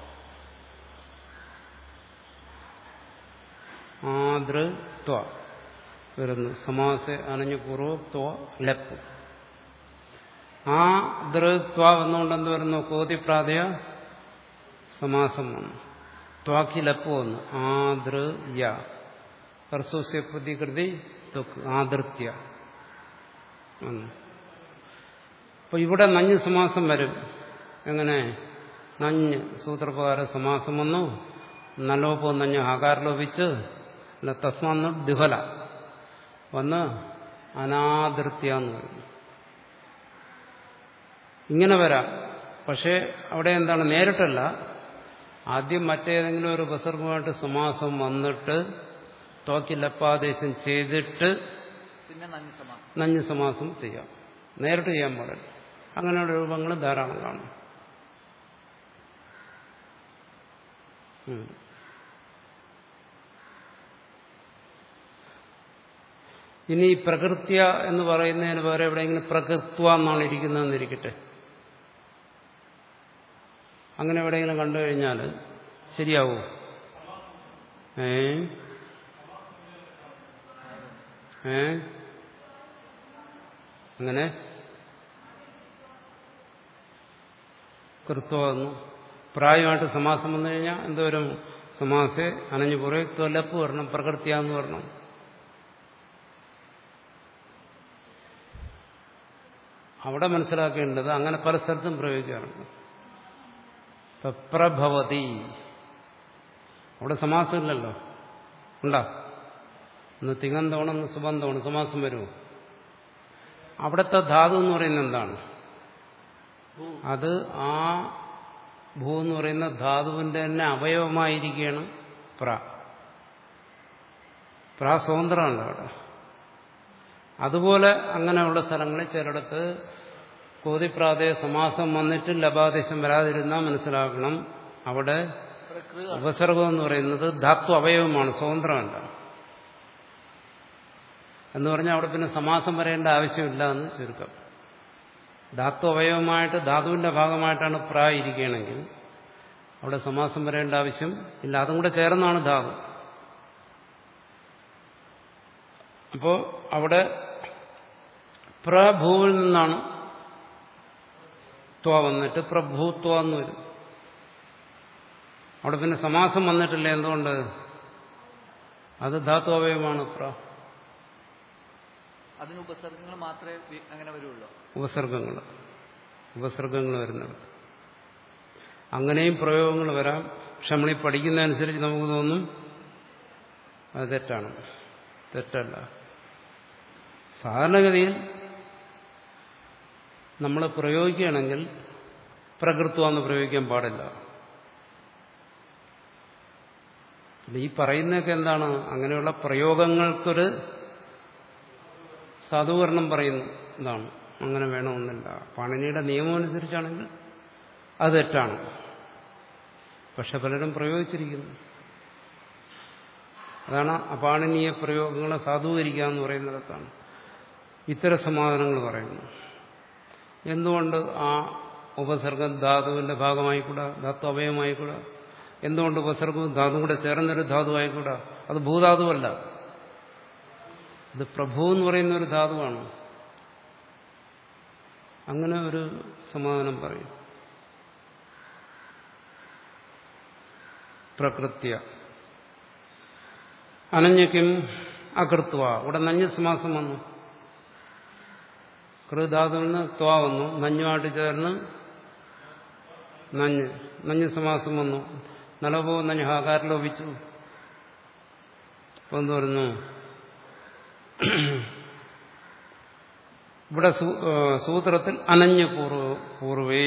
ആദൃത്വ വരുന്നു സമാസ അനഞ്ഞു പൂർവ്വത്വ ലപ്പ് ആ ദൃത്വ വന്നുകൊണ്ട് എന്ത് വരുന്നു കോതിപ്രാതയ സമാസം വന്നു ത്വാക്കിലപ്പ് വന്നു ആദൃയ ഹർസൂസ്യ പ്രതികൃതി ത്വക്ക് ആദൃത്യ വന്നു അപ്പൊ ഇവിടെ നഞ്ഞ് സമാസം വരും എങ്ങനെ നഞ്ഞ് സൂത്രപ്രകാര സമാസം വന്നു നലോപോ നഞ്ഞ് ആകാരലോപിച്ച് അല്ല തസ്മാന്ന് ഡിഫല വന്ന് അനാദൃത്യ എന്ന് പറയുന്നു ഇങ്ങനെ വരാം പക്ഷേ അവിടെ എന്താണ് നേരിട്ടല്ല ആദ്യം മറ്റേതെങ്കിലും ഒരു ഉപസർഗമായിട്ട് സമാസം വന്നിട്ട് തോക്കിലപ്പാദേശം ചെയ്തിട്ട് പിന്നെ നന്ദി സമാസം നഞ്ഞ് സമാസം ചെയ്യാം നേരിട്ട് ചെയ്യാൻ പാടില്ല അങ്ങനെയുള്ള രൂപങ്ങൾ ധാരാളം കാണും ഉം. ഇനി ഈ പ്രകൃത്യ എന്ന് പറയുന്നതിന് പകരം എവിടെയെങ്കിലും പ്രകൃത്വ എന്നാണ് ഇരിക്കുന്നതെന്നിരിക്കട്ടെ അങ്ങനെ എവിടെയെങ്കിലും കണ്ടു കഴിഞ്ഞാൽ ശരിയാവോ ഏ ഏ അങ്ങനെ കൃത്വന്നു പ്രായമായിട്ട് സമാസം വന്നു കഴിഞ്ഞാൽ എന്തോരം സമാസെ അനഞ്ഞു പുറേ തൊലപ്പ് വരണം പ്രകൃത്യ എന്ന് വരണം അവിടെ മനസ്സിലാക്കേണ്ടത് അങ്ങനെ പല സ്ഥലത്തും പ്രയോഗിക്കാറുണ്ട് ഇപ്പൊ പ്രഭവതി അവിടെ സമാസമില്ലല്ലോ ഉണ്ടാ ഒന്ന് തിങ്ങന്തോണം ഒന്ന് സുബന്ധമാണ് സമാസം വരുമോ അവിടുത്തെ ധാതു എന്ന് പറയുന്നത് എന്താണ് അത് ആ ഭൂ എന്ന് പറയുന്ന ധാതുവിന്റെ തന്നെ അവയവമായിരിക്കുകയാണ് പ്ര പ്ര സ്വതന്ത്രമുണ്ട് അവിടെ അതുപോലെ അങ്ങനെയുള്ള സ്ഥലങ്ങളിൽ ചിലയിടത്ത് കോതിപ്രാതയ സമാസം വന്നിട്ട് ലഭാദേശം വരാതിരുന്നാൽ മനസ്സിലാക്കണം അവിടെ പ്രകൃതി ഉപസർഗം എന്ന് പറയുന്നത് ധാത്വ അവയവമാണ് സ്വതന്ത്രമല്ല എന്ന് പറഞ്ഞാൽ അവിടെ പിന്നെ സമാസം വരേണ്ട ആവശ്യമില്ല എന്ന് ചുരുക്കം ധാത്വ അവയവമായിട്ട് ധാതുവിന്റെ ഭാഗമായിട്ടാണ് പ്രാ ഇരിക്കുകയാണെങ്കിൽ അവിടെ സമാസം വരേണ്ട ആവശ്യം ഇല്ല അതും കൂടെ ചേർന്നാണ് ധാതു അപ്പോ അവിടെ പ്രഭൂവിൽ നിന്നാണ് ത്വ വന്നിട്ട് പ്രഭൂത്വ എന്ന് വരും അവിടെ പിന്നെ സമാസം വന്നിട്ടില്ല എന്തുകൊണ്ട് അത് ധാത്വവയവമാണ് പ്ര അതിന് ഉപസർഗങ്ങൾ മാത്രമേ വി- അങ്ങനെ വരുള്ളൂ ഉപസർഗങ്ങൾ ഉപസർഗങ്ങൾ വരുന്നത് അങ്ങനെയും പ്രയോഗങ്ങൾ വരാം പക്ഷെ നമ്മളീ പഠിക്കുന്നതനുസരിച്ച് നമുക്ക് തോന്നും അത് തെറ്റാണ് തെറ്റല്ല സാധാരണഗതിയിൽ നമ്മൾ പ്രയോഗിക്കുകയാണെങ്കിൽ പ്രകൃത്വം എന്ന് പ്രയോഗിക്കാൻ പാടില്ല പിന്നെ ഈ പറയുന്നതൊക്കെ എന്താണ് അങ്ങനെയുള്ള പ്രയോഗങ്ങൾക്കൊരു സാധുവർണം പറയുന്നു ഇതാണ് അങ്ങനെ വേണമെന്നില്ല പാണിനിയുടെ നിയമം അനുസരിച്ചാണെങ്കിൽ അത് തെറ്റാണ് പക്ഷെ പലരും പ്രയോഗിച്ചിരിക്കുന്നു അതാണ് അപാണനീയ പ്രയോഗങ്ങളെ സാധൂകരിക്കുക എന്ന് പറയുന്നിടത്താണ് ഇത്തരം സമാധാനങ്ങൾ പറയുന്നു എന്തുകൊണ്ട് ആ ഉപസർഗം ധാതുവിന്റെ ഭാഗമായിക്കൂടാ ധാത്വ അവയവമായിക്കൂടാ എന്തുകൊണ്ട് ഉപസർഗവും ധാതുവും കൂടെ ചേർന്നൊരു ധാതു ആയിക്കൂടാ അത് ഭൂധാതുവല്ല ഇത് പ്രഭു എന്ന് പറയുന്ന ഒരു ധാതുവാണ് അങ്ങനെ ഒരു സമാധാനം പറയും പ്രകൃത്യ അനഞ്ഞയ്ക്കും അകൃത്വ ഇവിടെ നഞ്ഞ സമാസം വന്നു കൃധാതുവിൽ നിന്ന് ത്വ വന്നു നഞ്ഞുമായിട്ട് ചേർന്ന് നഞ്ഞ് നഞ്ഞ് സമാസം വന്നു നലപോ നഞ്ഞ് ഹാകാരം ലോപിച്ചു അപ്പൊ എന്ത് പറഞ്ഞു ഇവിടെ സൂ- ഏ, സൂത്രത്തിൽ അനഞ്ഞ് പൂർവ പൂർവേ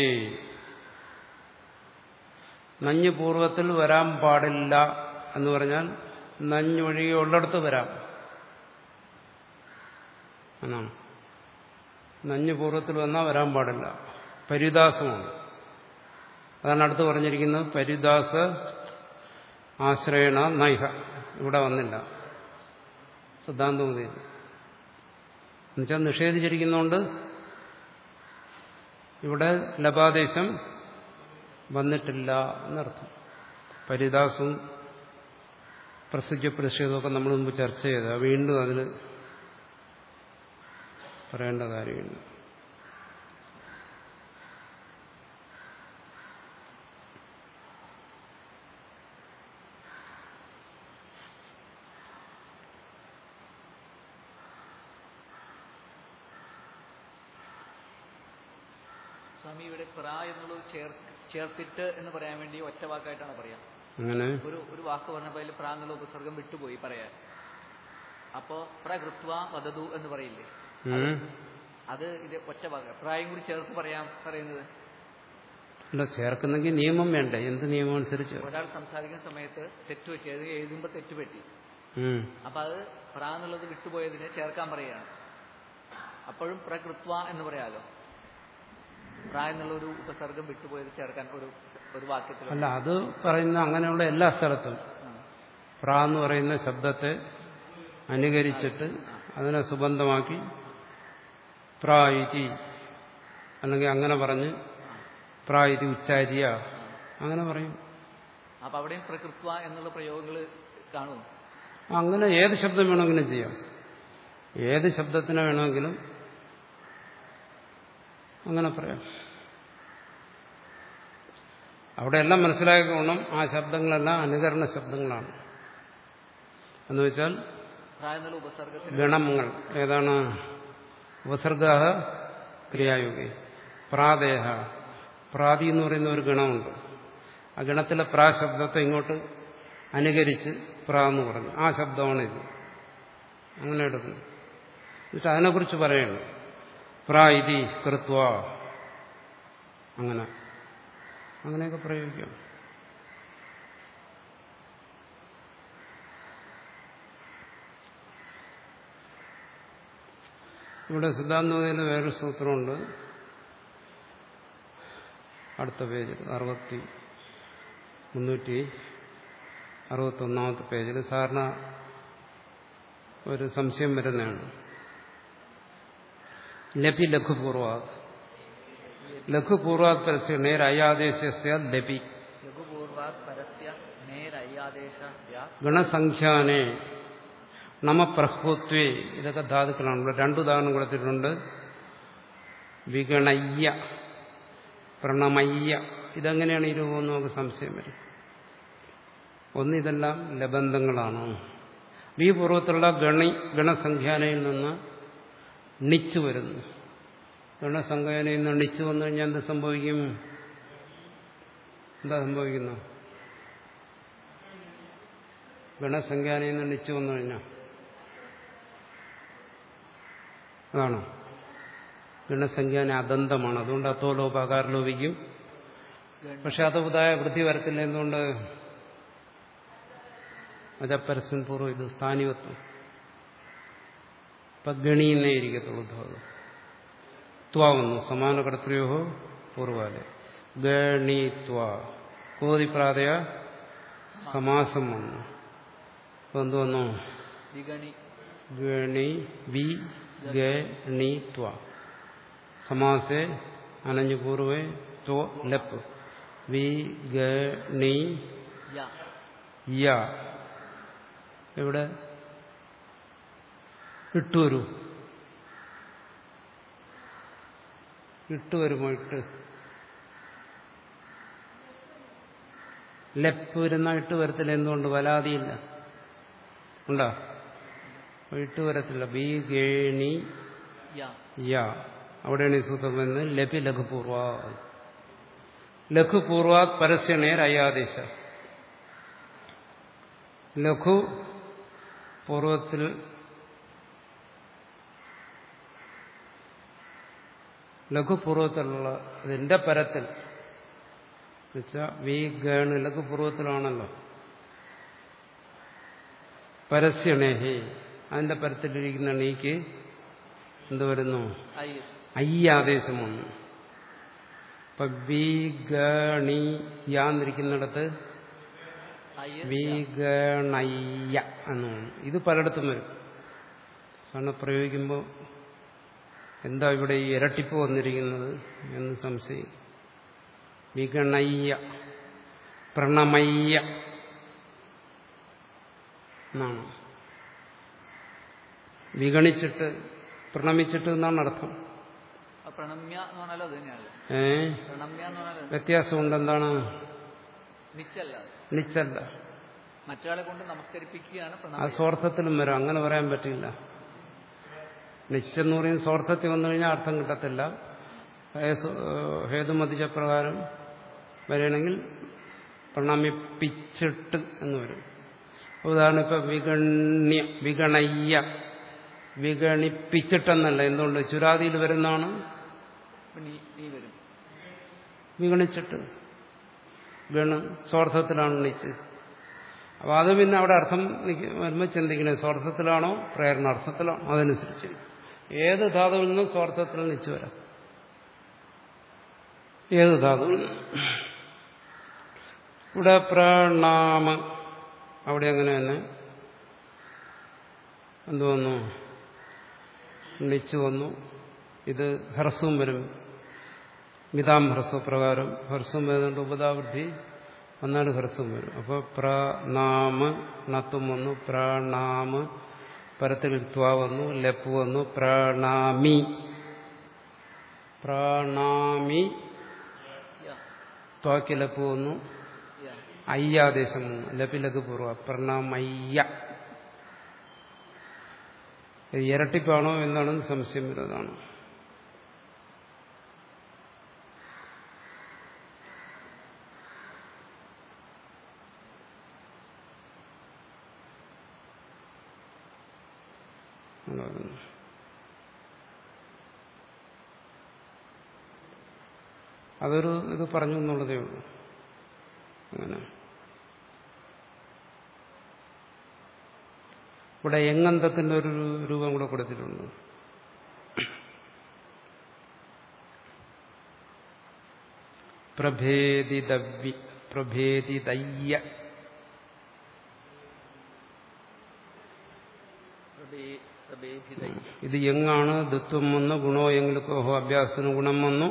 നഞ്ഞ് പൂർവത്തിൽ വരാൻ പാടില്ല എന്ന് പറഞ്ഞാൽ നഞ്ഞൊഴികെ ഉള്ളിടത്ത് വരാം എന്നാണ് നഞ്ഞ് പൂർവത്തിൽ വന്നാൽ വരാൻ പാടില്ല പരിദാസമാണ് അതാണ് അടുത്ത് പറഞ്ഞിരിക്കുന്നത് പരിദാസ ആശ്രയണ നൈഹ ഇവിടെ വന്നില്ല സിദ്ധാന്തമതിയിൽ എന്നുവെച്ചാൽ നിഷേധിച്ചിരിക്കുന്നതുകൊണ്ട് ഇവിടെ ലഭാദേശം വന്നിട്ടില്ല എന്നർത്ഥം പരിദാസവും പ്രസിദ്ധ പ്രതിഷേധമൊക്കെ നമ്മൾ മുമ്പ് ചർച്ച ചെയ്ത വീണ്ടും അതിൽ പറയേണ്ട കാര്യമില്ല സ്വാമി ഇവിടെ പ്ര എന്നുള്ളത് ചേർ ചേർത്തിട്ട് എന്ന് പറയാൻ വേണ്ടി ഒറ്റ വാക്കായിട്ടാണ് പറയാ അങ്ങനെ ഒരു ഒരു വാക്ക് പറഞ്ഞപ്പോൾ അതിൽ പ്ര എന്നുള്ള ഉപസർഗം വിട്ടുപോയി പറയാൻ അപ്പോ പ്രകൃത്വ വദതു എന്ന് പറയില്ലേ ഉം. അത് ഇത് ഒറ്റ വാക്ക് പ്രായം കൂടി ചേർത്ത് പറയാൻ പറയുന്നത് അല്ല ചേർക്കുന്നെങ്കിൽ നിയമം വേണ്ടേ എന്ത് നിയമം അനുസരിച്ച് ഒരാൾ സംസാരിക്കുന്ന സമയത്ത് തെറ്റ് പറ്റി അത് എഴുതുമ്പോൾ തെറ്റ് പറ്റി ഉം. അപ്പൊ അത് പ്ര എന്നുള്ളത് വിട്ടുപോയതിനെ ചേർക്കാൻ പറയുകയാണ് അപ്പോഴും പ്രകൃത്വ എന്ന് പറയാലോ പ്ര എന്നുള്ള ഒരു ഉപസർഗം വിട്ടുപോയത് ചേർക്കാൻ ഒരു ഒരു വാക്യത്തിൽ അല്ല അത് പറയുന്ന അങ്ങനെയുള്ള എല്ലാ സ്ഥലത്തും ആ. പ്ര എന്ന് പറയുന്ന ശബ്ദത്തെ അനുകരിച്ചിട്ട് അതിനെ സുബന്ധമാക്കി പ്രായിതി അല്ലെങ്കിൽ അങ്ങനെ പറഞ്ഞ് പ്രായിതി ഉച്ചാരിയ അങ്ങനെ പറയും അപ്പൊ അവിടെയും പ്രകൃത്വ എന്നുള്ള പ്രയോഗങ്ങൾ കാണും അങ്ങനെ ഏത് ശബ്ദം വേണമെങ്കിലും ചെയ്യാം ഏത് ശബ്ദത്തിനെ വേണമെങ്കിലും അങ്ങനെ പറയാം അവിടെ എല്ലാം മനസ്സിലാക്കിക്കോണം ആ ശബ്ദങ്ങളെല്ലാം അനുകരണ ശബ്ദങ്ങളാണ് എന്ന് വെച്ചാൽ പ്ര എന്നുള്ള ഉപസർഗത്തിന് ഗണങ്ങൾ ഏതാണ് ഉപസർഗ ക്രിയായുഗി പ്രാദേഹ പ്രാതി എന്ന് പറയുന്ന ഒരു ഗണമുണ്ട് ആ ഗണത്തിലെ പ്രാ ശബ്ദത്തെ ഇങ്ങോട്ട് അനുകരിച്ച് പ്രാ എന്ന് പറഞ്ഞു ആ ശബ്ദമാണ് ഇത് അങ്ങനെ എടുക്കുന്നു എന്നിട്ട് അതിനെക്കുറിച്ച് പറയുന്നു പ്രാ ഇതി കൃത്വ അങ്ങനെ അങ്ങനെയൊക്കെ പ്രയോഗിക്കാം ഇവിടെ സിദ്ധാന്തോദയിൽ വേറൊരു സൂത്രമുണ്ട് അടുത്ത പേജിൽ അറുപത്തി മുന്നൂറ്റി അറുപത്തൊന്നാമത്തെ പേജിൽ സാധാരണ ഒരു സംശയം വരുന്നതാണ് ലപി ലഘുപൂർവാത് ലഘുപൂർവാത് പരസ്യ നേർ അയാദേശസ്യ ലപി ലഘുപൂർവാത് പരസ്യ നേരയ്യാദേശ സ്യാത് ഗണസംഖ്യാനെ നമപ്രഹ്വത്വേ ഇതൊക്കെ ധാതുക്കളാണ് ഇവിടെ രണ്ടു ഉദാഹരണം കൊടുത്തിട്ടുണ്ട് വിഗണയ്യ പ്രണമയ്യ ഇതെങ്ങനെയാണ് ഈ രൂപം എന്ന് നമുക്ക് സംശയം വരും ഒന്ന് ഇതെല്ലാം ലബന്ധങ്ങളാണോ ഈ പൂർവ്വത്തിലുള്ള ഗണി ഗണസംഖ്യാനയിൽ നിന്ന് ണിച്ചു വരുന്നു ഗണസംഖ്യാനയിൽ നിന്ന് ണിച്ചു വന്നു കഴിഞ്ഞാൽ എന്ത് സംഭവിക്കും എന്താ സംഭവിക്കുന്നു ഗണസംഖ്യാനയിൽ നിന്ന് ണിച്ചു വന്നു കഴിഞ്ഞാൽ അതാണോ ഗണസംഖ്യാന അദന്തമാണ് അതുകൊണ്ട് അത്തോ ലോപാകാര ലോപിക്കും പക്ഷെ അത് ഉദായ വൃത്തി വരത്തില്ല എന്തുകൊണ്ട് അജപ്പരസ്യൻ പൂർവ്വം ഇത് സ്ഥാനിവത്വം ഇപ്പൊ ഗണീന്നേ ഇരിക്കത്തുള്ളൂ ധാതു ത്വ വന്നു സമാന കടത്രയോ പൂർവാലെ ഗണീത്വ കോതിപ്രാതയ സമാസം വന്നു ഇപ്പൊ എന്ത് വന്നു വിഗണി ഗണി വി ഗണി ത്വ സമാസെ അനഞ്ഞു പൂർവേ ത്വ ലപ്പ് വി ഗണി യ യ ഇവിടെ ഇട്ട് വരൂ ഇട്ട് വരുമോ ഇട്ട് ലെപ്പ് വരുന്ന ഇട്ട് വരത്തില്ല എന്തുകൊണ്ട് വലാതിയില്ല ഉണ്ടോ അപ്പൊ ഇട്ട് വരത്തില്ല ബി ഗേണി യ യ അവിടെയാണ് ഈ സൂത്രം വരുന്നത് ലപി ലഘുപൂർവ ലഘുപൂർവാത് പരസ്യണേർ അയാദേശ ലഘു പൂർവത്തിൽ ലഘുപൂർവത്തിലുള്ള അതിന്റെ പരത്തിൽ എന്നുവെച്ചാൽ വി ഗേണ് ലഘുപൂർവത്തിലാണല്ലോ പരസ്യണേഹി അതിന്റെ പരത്തിലിരിക്കുന്ന നീക്ക് എന്ത് വരുന്നു ഐ അയ്യാദേശം വന്നു ഇപ്പൊ വി ഗണി യാന്നിരിക്കുന്നിടത്ത് ഐ വിഗണയ്യ എന്ന് തോന്നുന്നു ഇത് പലയിടത്തും വരും കാരണം പ്രയോഗിക്കുമ്പോൾ എന്താ ഇവിടെ ഈ ഇരട്ടിപ്പ് വന്നിരിക്കുന്നത് എന്ന് സംശയം വിഗണയ്യ പ്രണമയ്യ എന്നാണ് വിഗണിച്ചിട്ട് പ്രണമിച്ചിട്ട് എന്നാണ് അർത്ഥം ആ പ്രണമ്യ എന്ന് പറഞ്ഞാലും അത് തന്നെയാണല്ലോ ഏ പ്രണമ്യ എന്ന് പറഞ്ഞാൽ വ്യത്യാസമുണ്ട് എന്താണ് നിച്ചല്ല അത്. നിച്ചല്ല മറ്റൊരാളെ കൊണ്ട് നമസ്കരിപ്പിക്കുകയാണ് ആ പ്രണമ്യ സ്വാർത്ഥത്തിലും വരാം അങ്ങനെ പറയാൻ പറ്റില്ല നിശ്ചെന്ന് പറയും സ്വാർത്ഥത്തിൽ വന്നു കഴിഞ്ഞാൽ അർത്ഥം കിട്ടത്തില്ല ഹേതുമതിച്ച പ്രകാരം വരികയാണെങ്കിൽ പ്രണമിപ്പിച്ചിട്ട് എന്ന് വരും ഉദാഹരണം ഇപ്പൊ വിഗണ്യ വിഗണയ്യ വിഗണിപ്പിച്ചിട്ടെന്നല്ല എന്തുകൊണ്ട് ചുരാതിയിൽ വരുന്നതാണ് ഇപ്പൊ നീ നീ വരും വിഗണിച്ചിട്ട് ഗണ് സ്വാർത്ഥത്തിലാണ് നിച്ച് അപ്പൊ അത് പിന്നെ അവിടെ അർത്ഥം നിക്ക് വരുമ്പോൾ ചിന്തിക്കണേ സ്വാർത്ഥത്തിലാണോ പ്രേരണാർത്ഥത്തിലാണോ അതനുസരിച്ച് ഏത് ധാതുവിൽ നിന്നും സ്വാർത്ഥത്തിൽ നിച്ച് വരാം ഏത് ധാതുവിൽ നിന്നും ഇവിടെ പ്രണാമ അവിടെ അങ്ങനെ തന്നെ എന്തു വന്നു നിച്ച് വന്നു ഇത് ഹ്രസ്വം വരും മിതാം ഹ്രസ്വ പ്രകാരം ഹ്രസ്വം വരുന്നുണ്ട് ഉപതാവൃദ്ധി വന്നാൽ ഹ്രസ്വം വരും അപ്പോൾ പ്രണാമ നത്തും വന്നു പ്രണാമ പരത്തിൽ ത്വ വന്നു ലപ്പ് വന്നു പ്രണാമി പ്രണാമി യ ത്വാക്ക് ലപ്പ് വന്നു യ അയ്യാദേശം വന്നു ലപ്പിലക്ക് പൂർവ്വ പ്രണമയ്യ ഇത് ഇരട്ടിപ്പാണോ എന്നാണ് സംശയം വരുന്നതാണ് ഉണ്ടാകുന്നു. അതൊരു ഇത് പറഞ്ഞു എന്നുള്ളതേ ഉള്ളൂ അങ്ങനെ ഇവിടെ എങ്ങന്തത്തിന്റെ ഒരു രൂപം കൂടെ കൊടുത്തിട്ടുണ്ട് പ്രഭേദിതവ്യ പ്രഭേദിതയ്യ പ്രഭേ- പ്രഭേദിതൈ. ഇത് എങ്ങാണ് ദത്വം വന്നു ഗുണോ എങ്കിലൊക്കെ അഭ്യാസത്തിന് ഗുണം വന്നു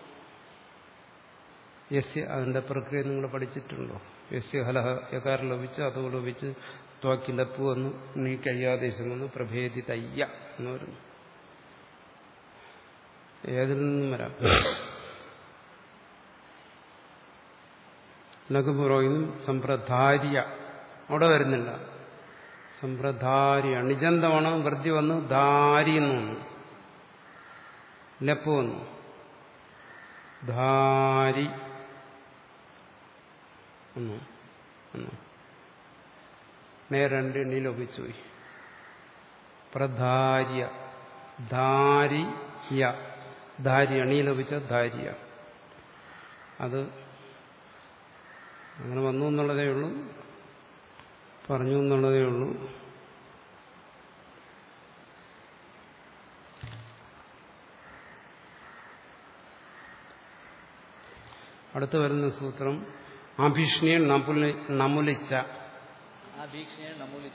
യസ്യ അതിന്റെ പ്രക്രിയ നിങ്ങൾ പഠിച്ചിട്ടുണ്ടോ യസ്യ ഹലഹ യകാരം ലഭിച്ച് അത് ലഭിച്ച് ത്വാക്കിലപ്പ് വന്നു നീ കഴിയാദേശം വന്നു പ്രഭേദി തയ്യ എന്ന് പറയുന്നു ഏതിൽ നിന്നും വരാം നഗപുരോഹിതം സമ്പ്രധാര്യ അവിടെ വരുന്നില്ല സമ്പ്രധാര്യ നിജന്തമാണ് വൃദ്ധി വന്നു ധാരി എന്ന് വന്നു ലപ്പ് വന്നു ധാരി ഒന്നു ഒന്നു നേരണ്ട് എണ്ണിലൊപ്പിച്ചുപോയി പ്രധാര്യ ധാരിയ ധാരി അണിയിലൊപ്പിച്ച ധാര്യ അത് അങ്ങനെ വന്നു എന്നുള്ളതേ ഉള്ളൂ പറഞ്ഞു എന്നുള്ളതേ ഉള്ളൂ അടുത്ത് വരുന്ന സൂത്രം ആഭീഷണിയെ നപുലി നമുലിച്ച ആ ഭീക്ഷണിയെ നമൂലിച്ച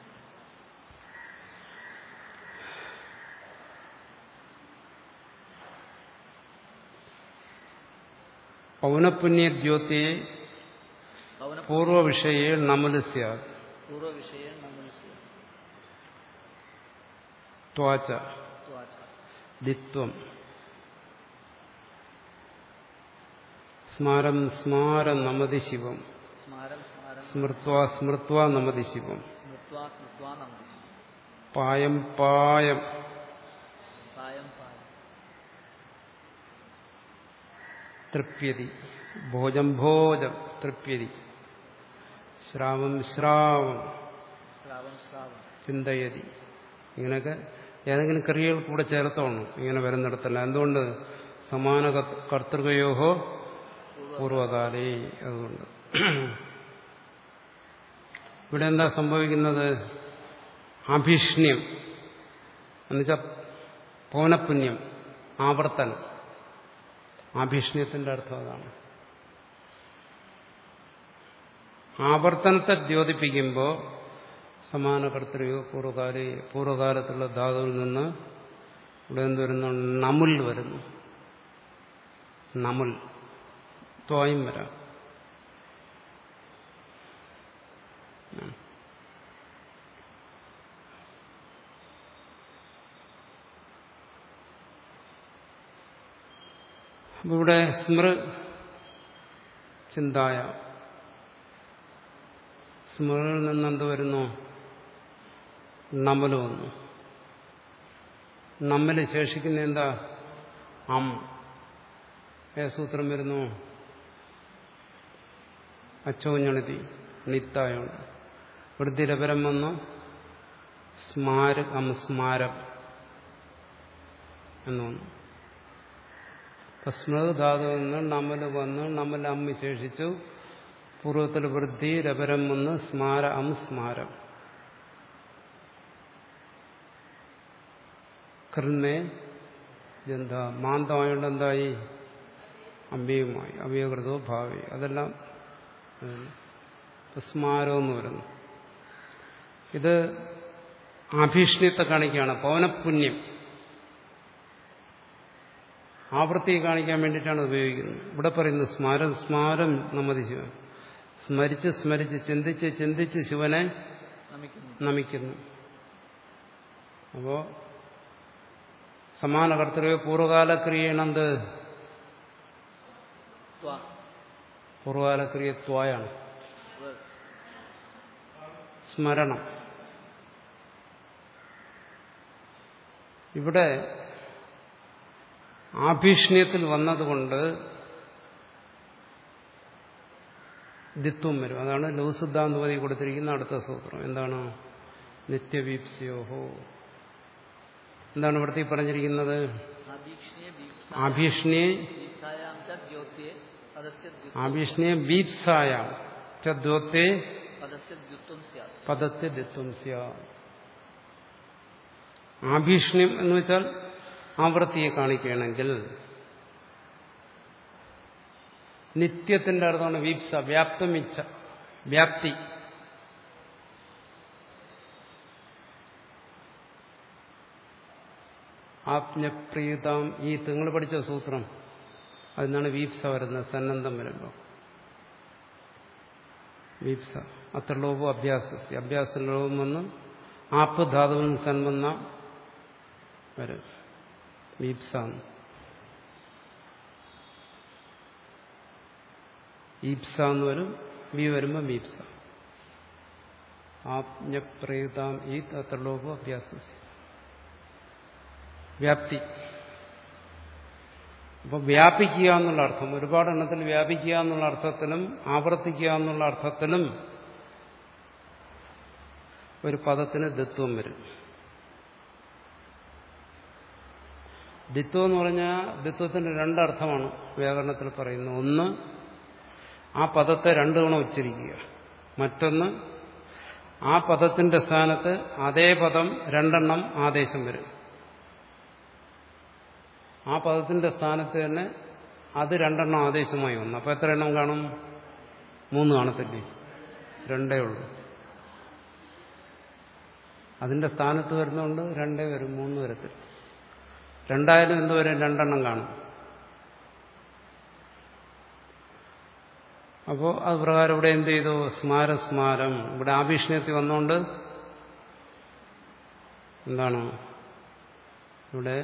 പൗനപുണ്യദ്യോതിയെ പവന പൂർവവിഷയെ നമുലസ്യ പൂർവ്വവിഷയെ നമൂലിച്ച ത്വാച ത്വാച ദിത്വം സ്മാരം സ്മാര നമതി ശിവം സ്മാരം സ്മാരം സ്മൃത്വാ സ്മൃത്വാ നമതി ശിവം സ്മൃത്വാ സ്മൃത്വാ നമൂലിച്ച പായം പായം പായം പായം തൃപ്യതി ഭോജം ഭോജം തൃപ്യതി ശ്രാവം ശ്രാവം ശ്രാവം ശ്രാവം ചിന്തയതി ഇങ്ങനെയൊക്കെ ഏതെങ്കിലും ക്രിയകൾ കൂടെ ചേർത്തോണം ഇങ്ങനെ വരുന്നിടത്തല്ല എന്തുകൊണ്ട് സമാന കർത്ത- കർത്തൃകയോഹോ പൂർവകാലേ അതുകൊണ്ട് ഇവിടെ എന്താ സംഭവിക്കുന്നത് അഭിഷ്ണ്യം എന്നുവെച്ചാൽ പൗനപുണ്യം ആവർത്തനം ആഭിഷ്ണ്യത്തിന്റെ അർത്ഥം അതാണ് ആവർത്തനത്തെ ദ്യോതിപ്പിക്കുമ്പോൾ സമാന കർത്തൃയോ പൂർവ്വകാല പൂർവ്വകാലത്തുള്ള ധാതുവിൽ നിന്ന് ഇവിടെ എന്ത് വരുന്നു നമുൽ വരുന്നു നമുൽ ത്വായും വരാം അപ്പൊ ഇവിടെ സ്മൃ ചിന്തായ സ്മൃതിൽ നിന്ന് എന്ത് വരുന്നു നമ്മല് വന്നു നമ്മിൽ ശേഷിക്കുന്ന എന്താ അം ഏ സൂത്രം വരുന്നു അച്ചോഞ്ഞണിതി നിത്തായുണ്ട് വൃദ്ധിരപരം വന്നു സ്മാര സ്മാരം എന്ന് വന്നു സ്മൃത് ധാതുവിൽ നിന്ന് നമ്മൽ വന്ന് നമ്മൽ അം വിശേഷിച്ചു പൂർവ്വത്തിൽ വൃദ്ധി രപരം വന്ന് സ്മാര അം സ്മാരം കൃന്നെ ജന്ത മാന്തമായോണ്ട് എന്തായി അവ്യയമായി അവ്യകൃതോ ഭാവി അതെല്ലാം സ്മാരം എന്ന് വരുന്നു ഇത് ആഭീഷണിത്തെ കാണിക്കുകയാണ് പവനപുണ്യം ആവൃത്തി കാണിക്കാൻ വേണ്ടിയിട്ടാണ് ഉപയോഗിക്കുന്നത് ഇവിടെ പറയുന്നത് സ്മാരം സ്മാരം നമ്മതി ശിവൻ സ്മരിച്ച് സ്മരിച്ച് ചിന്തിച്ച് ചിന്തിച്ച് ശിവനെ നമിക്കുന്നു നമിക്കുന്നു അപ്പോ സമാന കർത്തൃവ്യ പൂർവകാല ക്രിയണെന്ത് ത്വ. പൂർവകാല ക്രിയ ത്വായാണ് വ- സ്മരണം ഇവിടെ ആഭീഷണ്യത്തിൽ വന്നതുകൊണ്ട് ദിത്വം വരും അതാണ് ലഘുസിദ്ധാന്തപതി കൊടുത്തിരിക്കുന്ന അടുത്ത സൂത്രം എന്താണ് നിത്യവീപ്സ്യോഹോ എന്താണ് ഇവിടുത്തെ ഈ പറഞ്ഞിരിക്കുന്നത് അഭീക്ഷ്ണിയെ വീപ്സ- ആഭീഷണിയെ വീപ്സായാം ച ദ്യോത്യേ പദസ്യ ദ്വിത്വം- ആഭീഷണിയെ വീപ്സായ ചദ്വത്തെ പദസ്യ ദ്വിത്വം സ്യാത് പദത്തെ ദിത്വം സ്യാ ആഭീഷണ്യം എന്ന് വെച്ചാൽ ആവൃത്തിയെ കാണിക്കുകയാണെങ്കിൽ നിത്യത്തിന്റെ അർത്ഥമാണ് വീപ്സ വ്യാപ്തമിച്ച വ്യാപ്തി ആജ്ഞപ്രീതാം ഈ നിങ്ങൾ പഠിച്ച സൂത്രം അതിനാണ് വീപ്സ വരുന്നത് സന്നദ്ധം വരുമ്പോൾ വീപ്സ അത്ര ലോപം അഭ്യാസ അഭ്യാസ ലോപം വന്ന് ആപ്പ് ധാതുവിൽ സൻവന്ന വരും വീപ്സ എന്ന്. ഈപ്സ എന്ന് വരും വി വരുമ്പോൾ വീപ്സ ആജ്ഞപ്രേതാം ഈ അത്ര ലോപം അഭ്യാസ വ്യാപ്തി അപ്പൊ വ്യാപിക്കുക എന്നുള്ള അർത്ഥം ഒരുപാട് എണ്ണത്തിൽ വ്യാപിക്കുക എന്നുള്ള അർത്ഥത്തിലും ആവർത്തിക്കുക എന്നുള്ള അർത്ഥത്തിലും ഒരു പദത്തിന് ദിത്വം വരും ദിത്വം എന്ന് പറഞ്ഞാൽ ദിത്വത്തിന് രണ്ടർത്ഥമാണ് വ്യാകരണത്തിൽ പറയുന്നത് ഒന്ന് ആ പദത്തെ രണ്ടു തവണ ഉച്ചരിക്കുക മറ്റൊന്ന് ആ പദത്തിന്റെ സ്ഥാനത്ത് അതേ പദം രണ്ടെണ്ണം ആദേശം വരും ആ പദത്തിന്റെ സ്ഥാനത്ത് തന്നെ അത് രണ്ടെണ്ണം ആദേശമായി വന്നു അപ്പൊ എത്ര എണ്ണം കാണും മൂന്ന് കാണത്തില്ലേ രണ്ടേ ഉള്ളൂ അതിന്റെ സ്ഥാനത്ത് വരുന്നതുകൊണ്ട് രണ്ടേ വരും മൂന്ന് വരത്തില്ല രണ്ടായാലും എന്തുവരും രണ്ടെണ്ണം കാണും അപ്പോൾ അത് പ്രകാരം ഇവിടെ എന്ത് ചെയ്തു സ്മാര സ്മാരം ഇവിടെ ആഭീഷണത്തിൽ വന്നുകൊണ്ട് എന്താണ് ഇവിടെ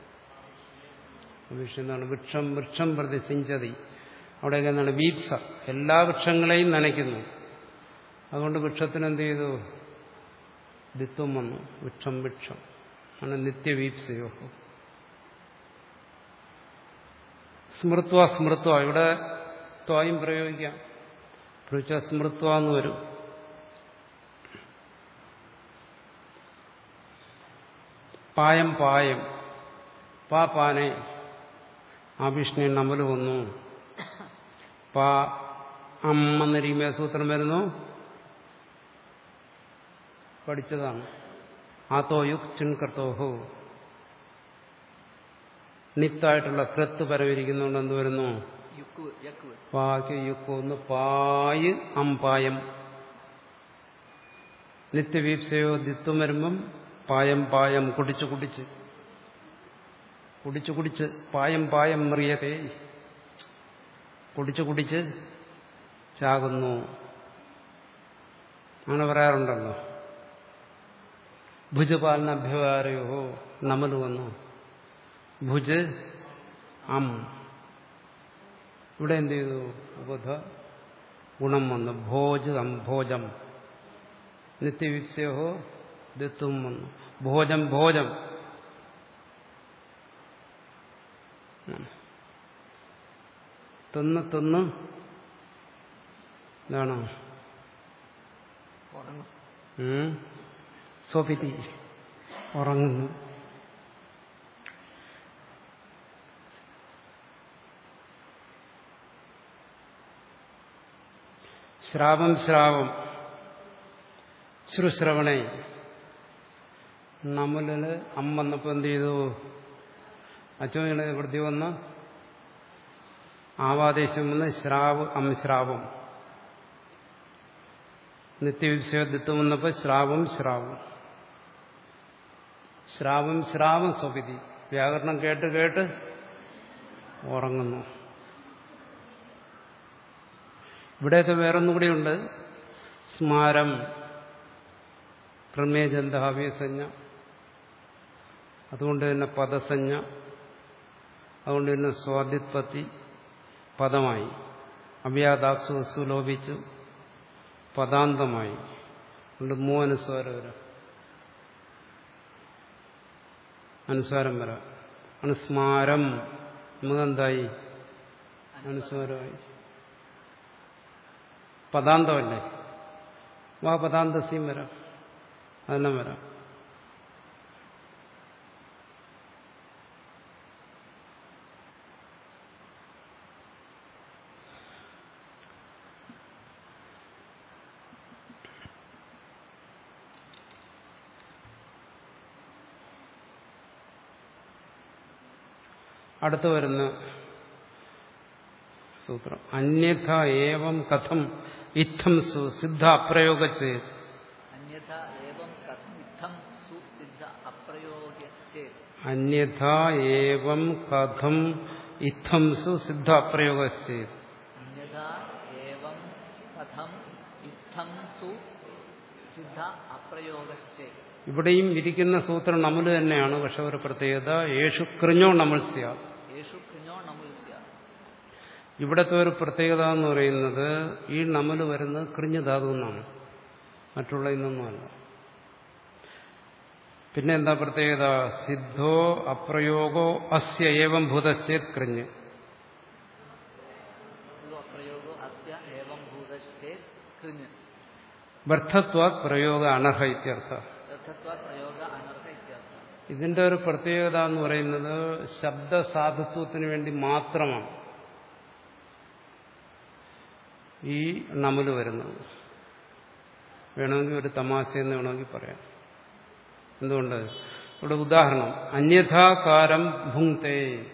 വിഷയം എന്താണ് വൃക്ഷം വൃക്ഷം പ്രതി സിഞ്ചതി അവിടെയൊക്കെ എന്താണ് വീപ്സ എല്ലാ വൃക്ഷങ്ങളെയും നനയ്ക്കുന്നു അതുകൊണ്ട് വൃക്ഷത്തിന് എന്ത് ചെയ്തു ദിത്വം വന്നു വൃക്ഷം വൃക്ഷം ആണ് നിത്യവീപ്സയോ സ്മൃത്വ സ്മൃത്വ ഇവിടെ ത്വായും പ്രയോഗിക്കാം പ്രയോഗിച്ചാൽ സ്മൃത്വ എന്ന് വരും പായം പായം പാ പാനെ ആഭിഷ്ണി നമല് വന്നു പാ അമ്മെന്നിരിക്കുമ്പോൾ സൂത്രം വരുന്നു പഠിച്ചതാണ് ആത്തോയുക് ചിൻകർത്തോഹോ നിത്തായിട്ടുള്ള കൃത്ത് പരവിരിക്കുന്നതുകൊണ്ട് എന്ത് വരുന്നു യുക്ക് യക്ക് പാക്ക് യുക്കൊന്ന് പായ് അമ്പായം നിത്യവീപ്സയോ ദിത്വം വരുമ്പം പായം പായം കുടിച്ച് കുടിച്ച് കുടിച്ച് കുടിച്ച് പായം പായം മെറിയതേ കുടിച്ച് കുടിച്ച് ചാകുന്നു അങ്ങനെ പറയാറുണ്ടല്ലോ ഭുജപാലന അഭ്യവാരയോ നമല് വന്നു ഭുജ് അം ഇവിടെ എന്ത് ചെയ്തു ഉപധ ഗുണം വന്നു ഭോജ് ഭോജം നിത്യവിപ്സയോ ദിത്വം വന്നു ഭോജം ഭോജം തിന്ന് തിന്ന് എന്താണ് ഉറങ്ങും ഉം? സ്വപിതി ഉറങ്ങുന്നു ശ്രാവം ശ്രാവം ശ്രുശ്രവണേ നമ്മളില് അമ്മ വന്നപ്പോ എന്ത് ചെയ്തു അച്ഛനെ വൃത്തി വന്ന് ആവാദേശം വന്ന് ശ്രാവ് അംശ്രാവം നിത്യവിശ്വദിത്വം വന്നപ്പോ ശ്രാവം ശ്രാവം ശ്രാവം ശ്രാവം സ്വപിതി വ്യാകരണം കേട്ട് കേട്ട് ഉറങ്ങുന്നു ഇവിടെയൊക്കെ വേറൊന്നും കൂടിയുണ്ട് സ്മാരം ക്രമേജന്താവ്യസഞ്ജ അതുകൊണ്ട് തന്നെ പദസഞ്ജ അതുകൊണ്ട് തന്നെ സ്വാദിത്പത്തി പദമായി അവ്യാദാസു സുലോഭിച്ചു പദാന്തമായി അതുകൊണ്ട് മൂ അനുസ്വാരം വരാം അനുസ്വാരം വരാം അനുസ്മാരം മുഖെന്തായി അനുസ്വാരമായി പദാന്തമല്ലേ വാ പദാന്തസ്യം വരാം അതെല്ലാം വരാം അടുത്തു വരുന്ന സൂത്രം അന്യഥ ഏവം കഥം ഇത്തം സു സിദ്ധ അപ്രയോഗ ചെയ്ത് അന്യഥ ഏവം കഥം ഇത്തം സുസിദ്ധ അപ്രയോഗ്യച്ചേത് അന്യഥ ഏവം കഥം ഇത്തം സു സിദ്ധ അപ്രയോഗ ചെയ്ത് അന്യഥ ഏവം കഥം ഇത്തം സു സിദ്ധ അപ്രയോഗശ്ചേത് ഇവിടെയും ഇരിക്കുന്ന സൂത്രം നമുല് തന്നെയാണ് പക്ഷെ ഒരു പ്രത്യേകത യേശു കൃഞ്ഞോ നമ്മൾ സ്യാ യേശു കൃഞ്ഞോ നമുൽസ്യ ഇവിടത്തെ ഒരു പ്രത്യേകത എന്ന് പറയുന്നത് ഈ നമല് വരുന്നത് കൃഞ്ഞ ധാതു എന്നാണ് മറ്റുള്ള ഇന്നൊന്നുമല്ല പിന്നെ എന്താ പ്രത്യേകത സിദ്ധോ അപ്രയോഗോ അസ്യ ഏവം ഭൂതശ്ചേത് കൃഞ്ഞ് ഇത് അപ്രയോഗോ അസ്യ ഏവം ഭൂതശ്ചേത് കൃഞ്ഞ് വ്യർത്ഥത്വാത് പ്രയോഗ അനർഹ ഇത്യർത്ഥ യഥത്വ പ്രയോഗ അനർഹ ഇത്യർത്ഥം ഇതിന്റെ ഒരു പ്രത്യേകത എന്ന് പറയുന്നത് ശബ്ദസാധുത്വത്തിന് വേണ്ടി മാത്രമാണ് ഈ നമല് വരുന്നത് വേണമെങ്കിൽ ഒരു തമാശ എന്ന് വേണമെങ്കിൽ പറയാം എന്തുകൊണ്ട് ഇവിടെ ഉദാഹരണം അന്യഥാകാരം ഭുങ്തേ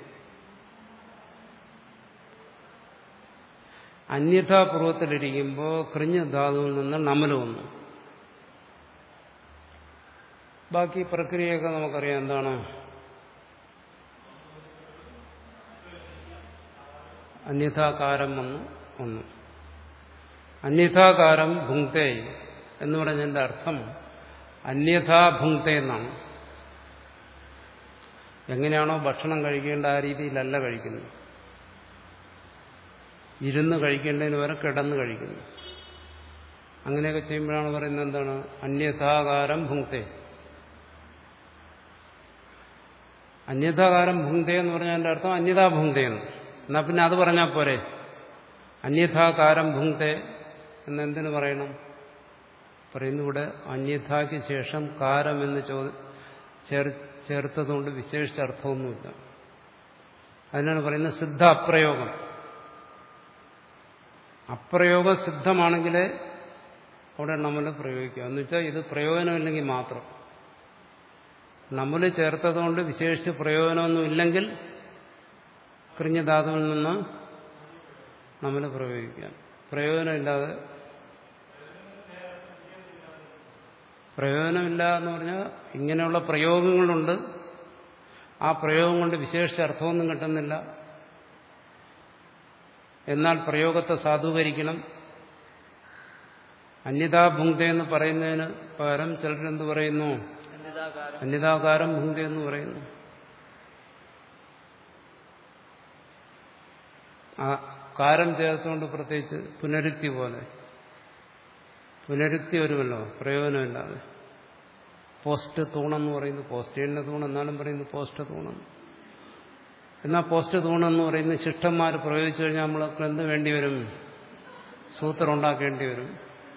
അന്യഥാപൂർവത്തിലിരിക്കുമ്പോൾ കൃഞ്ഞ ധാതുവിൽ നിന്ന് നമല് വന്നു ബാക്കി പ്രക്രിയയൊക്കെ നമുക്കറിയാം എന്താണ് അന്യഥാകാരം വന്നു ഒന്നു അന്യഥാകാരം ഭുങ്തേ എന്ന് പറഞ്ഞതിന്റെ അർത്ഥം അന്യഥാ ഭുങ്തേ എന്നാണ് എങ്ങനെയാണോ ഭക്ഷണം കഴിക്കേണ്ട ആ രീതിയിലല്ല കഴിക്കുന്നത് ഇരുന്ന് കഴിക്കേണ്ടതിന് വരെ കിടന്ന് കഴിക്കുന്നു അങ്ങനെയൊക്കെ ചെയ്യുമ്പോഴാണ് പറയുന്നത് എന്താണ് അന്യഥാകാരം ഭുങ്തേ അന്യഥാകാരം ഭുങ്തേ എന്ന് പറഞ്ഞാൽ എൻ്റെ അർത്ഥം അന്യതാ ഭുങ്തേന്ന് എന്നാ പിന്നെ അത് പറഞ്ഞാൽ പോരെ അന്യഥാകാരം ഭുങ്തേ എന്നെന്തിനു പറയണം പറയുന്നു ഇവിടെ അന്യഥാക്ക് ശേഷം കാരം എന്ന് ചോദി ചേർ ചേർത്തതുകൊണ്ട് വിശേഷിച്ച അർത്ഥമൊന്നുമില്ല അതിനാണ് പറയുന്നത് സിദ്ധ അപ്രയോഗം അപ്രയോഗം സിദ്ധമാണെങ്കിലേ അവിടെ നമ്മൾ പ്രയോഗിക്കുക എന്ന് വെച്ചാൽ ഇത് പ്രയോജനമില്ലെങ്കിൽ മാത്രം നമ്മൾ ചേർത്തതുകൊണ്ട് വിശേഷിച്ച് പ്രയോജനമൊന്നും ഇല്ലെങ്കിൽ കൃഞ്ഞധാതുവിൽ നിന്ന് നമ്മൾ പ്രയോഗിക്കാം പ്രയോജനമില്ലാതെ പ്രയോജനമില്ല എന്ന് പറഞ്ഞാൽ ഇങ്ങനെയുള്ള പ്രയോഗങ്ങളുണ്ട് ആ പ്രയോഗം കൊണ്ട് വിശേഷിച്ച അർത്ഥമൊന്നും കിട്ടുന്നില്ല എന്നാൽ പ്രയോഗത്തെ സാധൂകരിക്കണം അന്യതാ ഭുങ്ക എന്ന് പറയുന്നതിന് പകരം ചിലരെന്ത് പറയുന്നു അന്യതാകാരം അന്യതാകാരം ഭുങ്ക എന്ന് പറയുന്നു ആ കാരം ചേർത്തുകൊണ്ട് പ്രത്യേകിച്ച് പുനരുക്തി പോലെ പുനരുക്തി വരുമല്ലോ പ്രയോജനമില്ലാതെ പോസ്റ്റ് തൂണെന്ന് പറയുന്നു പോസ്റ്റ് ചെയ്യുന്ന തൂണ് എന്നാലും പറയുന്നു പോസ്റ്റ് തൂണെന്ന് എന്നാൽ പോസ്റ്റ് തൂണെന്ന് പറയുന്ന ശിഷ്ടന്മാർ പ്രയോഗിച്ചു കഴിഞ്ഞാൽ നമ്മൾക്ക് എന്ത് വേണ്ടി വരും സൂത്രം ഉണ്ടാക്കേണ്ടി വരും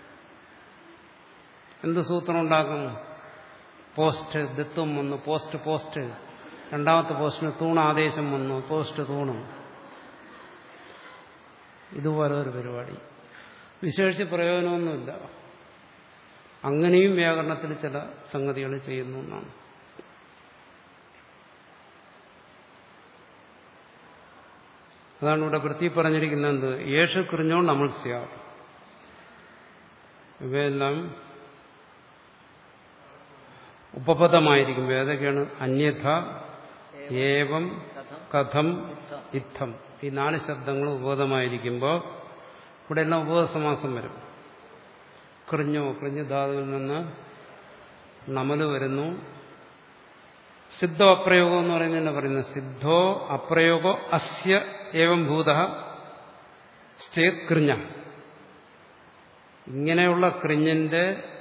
എന്ത് സൂത്രം ഉണ്ടാക്കും പോസ്റ്റ് ദിത്വം വന്നു പോസ്റ്റ് പോസ്റ്റ് രണ്ടാമത്തെ പോസ്റ്റിന് തൂണ് ആദേശം വന്നു പോസ്റ്റ് തൂണും ഇതുപോലെ ഒരു പരിപാടി വിശേഷിച്ച് പ്രയോജനമൊന്നുമില്ല അങ്ങനെയും വ്യാകരണത്തിൽ ചില സംഗതികൾ ചെയ്യുന്നു എന്നാണ് അതാണ് ഇവിടെ വൃത്തി പറഞ്ഞിരിക്കുന്നത് എന്ത് യേശു കുറിഞ്ഞോ നമ്മൾ സ്യാ ഇവയെല്ലാം ഉപപദമായിരിക്കും ഏതൊക്കെയാണ് അന്യഥ ഏവം കഥം കഥം ഇത്തം ഇത്തം ഈ നാല് ശബ്ദങ്ങൾ ഉപപദമായിരിക്കുമ്പോൾ ഇവിടെ എല്ലാം ഉപപദസമാസം വരും കൃഞ്ഞോ കൃഞ്ഞു ധാതുവിൽ നിന്ന് നമല് വരുന്നു സിദ്ധോ അപ്രയോഗം എന്ന് പറയുന്നത് തന്നെ പറയുന്നത് സിദ്ധോ അപ്രയോഗോ അസ്യ ഏവം ഭൂത ചേത് കൃഞ്ഞ ഇങ്ങനെയുള്ള കൃഞ്ഞിന്റെ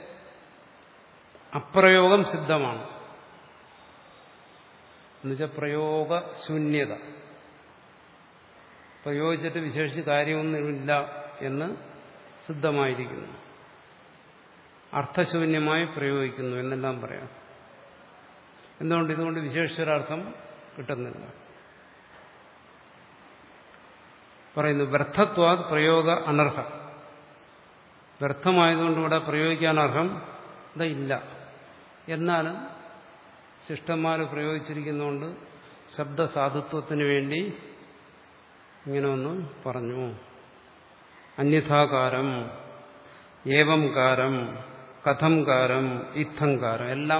അപ്രയോഗം സിദ്ധമാണ് എന്നുവെച്ചാൽ പ്രയോഗശൂന്യത പ്രയോഗിച്ചിട്ട് വിശേഷിച്ച് കാര്യമൊന്നുമില്ല എന്ന് സിദ്ധമായിരിക്കുന്നു അർത്ഥശൂന്യമായി പ്രയോഗിക്കുന്നു എന്നെല്ലാം പറയാം എന്തുകൊണ്ട് ഇതുകൊണ്ട് വിശേഷിച്ചൊരർത്ഥം കിട്ടുന്നില്ല പറയുന്നു വ്യർത്ഥത്വാത് പ്രയോഗ അനർഹ വ്യർത്ഥമായതുകൊണ്ട് ഇവിടെ പ്രയോഗിക്കാൻ അർഹം ഇല്ല എന്നാലും ശിഷ്ടന്മാർ പ്രയോഗിച്ചിരിക്കുന്നതുകൊണ്ട് ശബ്ദസാധുത്വത്തിന് വേണ്ടി ഇങ്ങനെ ഒന്ന് പറഞ്ഞു അന്യഥാകാരം ഏവം കാരം കഥം കാരം ഇത്തം കാരം എല്ലാം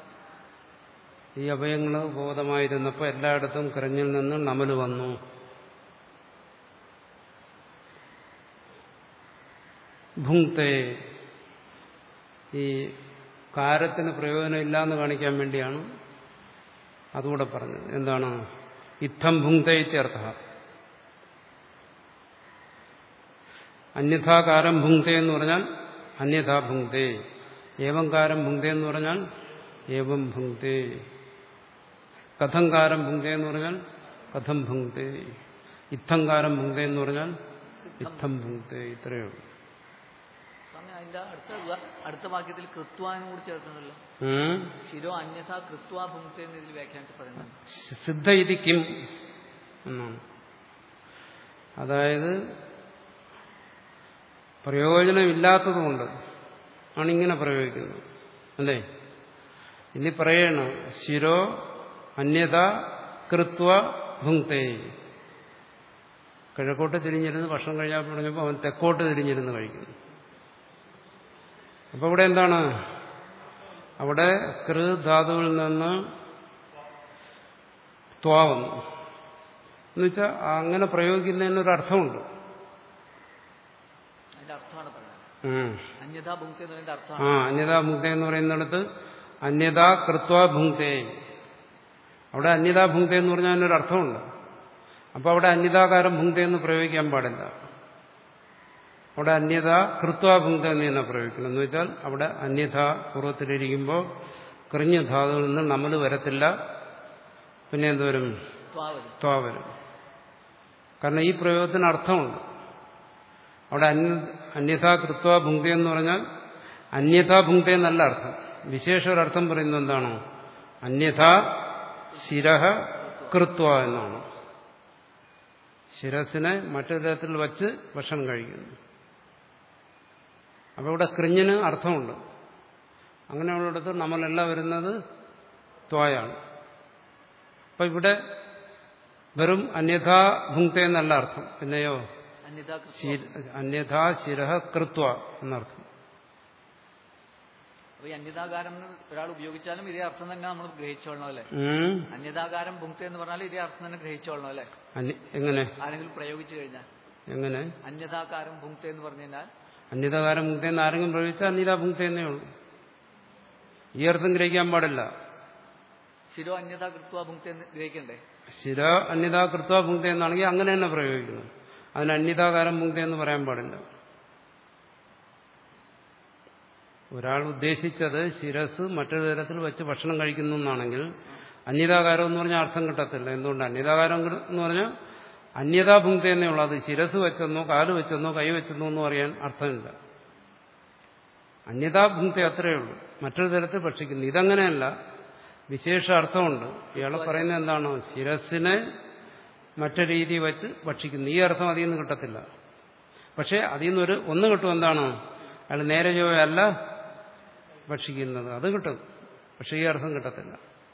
ഈ അഭയങ്ങൾ ബോധമായിരുന്നപ്പോൾ എല്ലായിടത്തും കരഞ്ഞിൽ നിന്ന് നമല് വന്നു ഭുങ്ക്തേ ഈ കാരത്തിന് പ്രയോജനമില്ല എന്ന് കാണിക്കാൻ വേണ്ടിയാണ് അതുകൂടെ പറഞ്ഞത് എന്താണ് ഇത്തം ഭുങ്ക്തേ ഇത്യർത്ഥ അന്യഥാകാരം ഭുങ്ക്തേ എന്ന് പറഞ്ഞാൽ അന്യഥാ ഭുങ്ക്തേ ഏവം കാരം ഭുങ്ക്തേ എന്ന് പറഞ്ഞാൽ ഏവം ഭുങ്ക്തേ കഥം കാരം ഭുങ്ക്തേ എന്ന് പറഞ്ഞാൽ കഥം ഭുങ്ക്തേ ഇത്തം കാരം ഭുങ്ക്തേ എന്ന് പറഞ്ഞാൽ ഇത്തം ഭുങ്ക്തേ ഇത്രയേ ഉള്ളൂ സ്വാമി അതിന്റെ അടുത്ത വ- അടുത്ത വാക്യത്തിൽ കൃത്വാനും കൂടി ചേർക്കുന്നുണ്ടല്ലോ ഉം. ശിരോ അന്യഥ കൃത്വ ഭുങ്ക്തെ എന്ന് ഇതിൽ വ്യാഖ്യാനിച്ച് പറയുന്നുണ്ട് സിദ്ധ ഇതി കിം എന്നാണ് അതായത് പ്രയോജനമില്ലാത്തതുകൊണ്ട് ആണ് ഇങ്ങനെ പ്രയോഗിക്കുന്നത് അല്ലേ ഇനി പറയണ ശിരോ അന്യത കൃത്വ ഭുങ്ക്തേ കിഴക്കോട്ട് തിരിഞ്ഞിരുന്ന് ഭക്ഷണം കഴിയാൻ പറഞ്ഞപ്പോൾ അവൻ തെക്കോട്ട് തിരിഞ്ഞിരുന്ന് കഴിക്കുന്നു അപ്പൊ ഇവിടെ എന്താണ് അവിടെ കൃ ധാതുവിൽ നിന്ന് ത്വാ വന്നു എന്നുവെച്ചാൽ അങ്ങനെ പ്രയോഗിക്കുന്നതിന് ഒരു അർത്ഥമുണ്ട് അതിന്റെ അർത്ഥമാണ് പറയുന്നത് ഉം. അന്യഥാ ഭുങ്ക്തെ എന്ന് പറയുന്ന ആ അർത്ഥമാണ് അന്യതാ ഭുങ്ക്തേ എന്ന് പറയുന്നിടത്ത് അന്യതാ കൃത്വ ഭുങ്ക്തേ അവിടെ അന്യതാ ഭുങ്ക്തേ എന്ന് പറഞ്ഞാൽ അതിനൊരു അർത്ഥമുണ്ട് അപ്പോൾ അവിടെ അന്യതാകാരം ഭുങ്ക്തേ എന്ന് പ്രയോഗിക്കാൻ പാടില്ല അവിടെ അന്യത കൃത്വ ഭുങ്ക്ത എന്ന് തന്നെ പ്രയോഗിക്കണം എന്ന് വെച്ചാൽ അവിടെ അന്യത പൂർവ്വത്തിലിരിക്കുമ്പോൾ കറിഞ്ഞ ധാതുവിൽ നിന്ന് നമ്മൾ വരത്തില്ല പിന്നെ എന്തോരും ത്വാവരും ത്വാ വരും കാരണം ഈ പ്രയോഗത്തിന് അർത്ഥമുണ്ട് അവിടെ അന്യ അന്യഥാ കൃത്വ ഭുങ്ക്തി എന്ന് പറഞ്ഞാൽ അന്യഥാ ഭുങ്ക്തി എന്നല്ല അർത്ഥം വിശേഷ ഒരർത്ഥം പറയുന്നത് എന്താണോ അന്യഥാ ശിരഹ കൃത്വ എന്നാണ് ശിരസിനെ മറ്റൊരു തരത്തിൽ വച്ച് ഭക്ഷണം കഴിക്കുന്നു അപ്പോൾ ഇവിടെ കൃഞ്ഞിന് അർത്ഥമുണ്ട് അങ്ങനെയുള്ളിടത്ത് നമ്മളെല്ലാം വരുന്നത് ത്വായാണ് അപ്പൊ ഇവിടെ വെറും അന്യഥാ ഭുങ്ക്ത എന്നല്ല അർത്ഥം പിന്നെയോ അന്യഥാ കൃത്വ ശി- അന്യഥാ ശിരഹ കൃത്വ എന്നർത്ഥം അപ്പൊ ഈ അന്യതാകാരം എന്ന് ഒരാൾ ഉപയോഗിച്ചാലും ഇതേ അർത്ഥം തന്നെ നമ്മൾ ഗ്രഹിച്ചോളണം അല്ലെ ഉം. അന്യതാകാരം ഭുങ്ക്തെ എന്ന് പറഞ്ഞാൽ ഇതേ അർത്ഥം തന്നെ ഗ്രഹിച്ചോളണം അല്ലെ അന്യ- എങ്ങനെ ആരെങ്കിലും പ്രയോഗിച്ചു കഴിഞ്ഞാൽ എങ്ങനെ അന്യതാകാരം ഭുങ്ക്തെ എന്ന് പറഞ്ഞു കഴിഞ്ഞാൽ അന്യതാകാരം ഭുങ്ക്ത എന്ന് ആരെങ്കിലും പ്രയോഗിച്ചാൽ അന്യതാ ഭുങ്ക്ത എന്നേ ഉള്ളൂ ഈ അർത്ഥം ഗ്രഹിക്കാൻ പാടില്ല ശിരോ അന്യതാ കൃത്വ ഭുങ്ക്തെ എന്ന് ഗ്രഹിക്കണ്ടേ ശിര അന്യതാ കൃത്വ ഭുങ്ക്ത എന്നാണെങ്കിൽ അങ്ങനെ തന്നെ പ്രയോഗിക്കണം അതിന് അന്യതാകാരം ഭുങ്ക്ത എന്ന് പറയാൻ പാടില്ല ഒരാൾ ഉദ്ദേശിച്ചത് ശിരസ് മറ്റൊരു തരത്തിൽ വെച്ച് ഭക്ഷണം കഴിക്കുന്നു എന്നാണെങ്കിൽ അന്യതാകാരം എന്ന് പറഞ്ഞാൽ അർത്ഥം കിട്ടത്തില്ല എന്തുകൊണ്ട് അന്യതാകാരം എന്ന് പറഞ്ഞാൽ അന്യതാഭുക്തി എന്നേ ഉള്ളൂ അത് ശിരസ് വെച്ചെന്നോ കാല് വെച്ചെന്നോ കൈ വെച്ചെന്നോ എന്ന് പറയാൻ അർത്ഥമില്ല അന്യതാഭുക്തി അത്രയേ ഉള്ളൂ മറ്റൊരു തരത്തിൽ ഭക്ഷിക്കുന്നു ഇതങ്ങനെയല്ല വിശേഷ അർത്ഥമുണ്ട് ഇയാളെ പറയുന്നത് എന്താണ് ശിരസിനെ മറ്റു രീതി വെച്ച് ഭക്ഷിക്കുന്നു ഈ അർത്ഥം അതിൽ നിന്ന് കിട്ടത്തില്ല പക്ഷെ അതിൽ നിന്നൊരു ഒന്ന് കിട്ടും എന്താണ് അയാൾ നേരെ ജോയല്ല ഭക്ഷിക്കുന്നത് അത് കിട്ടും പക്ഷെ ഈ അർത്ഥം കിട്ടത്തില്ല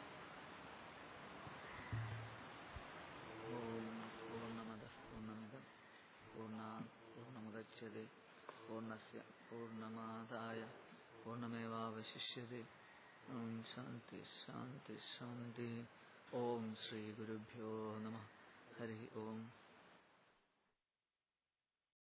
പൂർണ്ണമത പൂർണ്ണമിതം പൂർണ്ണാ പൂർണ്ണമുദച്യത്തെ പൂർണ്ണസ്യ പൂർണ്ണമാദായ പൂർണ്ണമേവാവശിഷ്യത്തെ ഓം ശാന്തി ശാന്തി ശാന്തി ഓം ശ്രീ ഗുരുഭ്യോ നമ ഹരി ഓം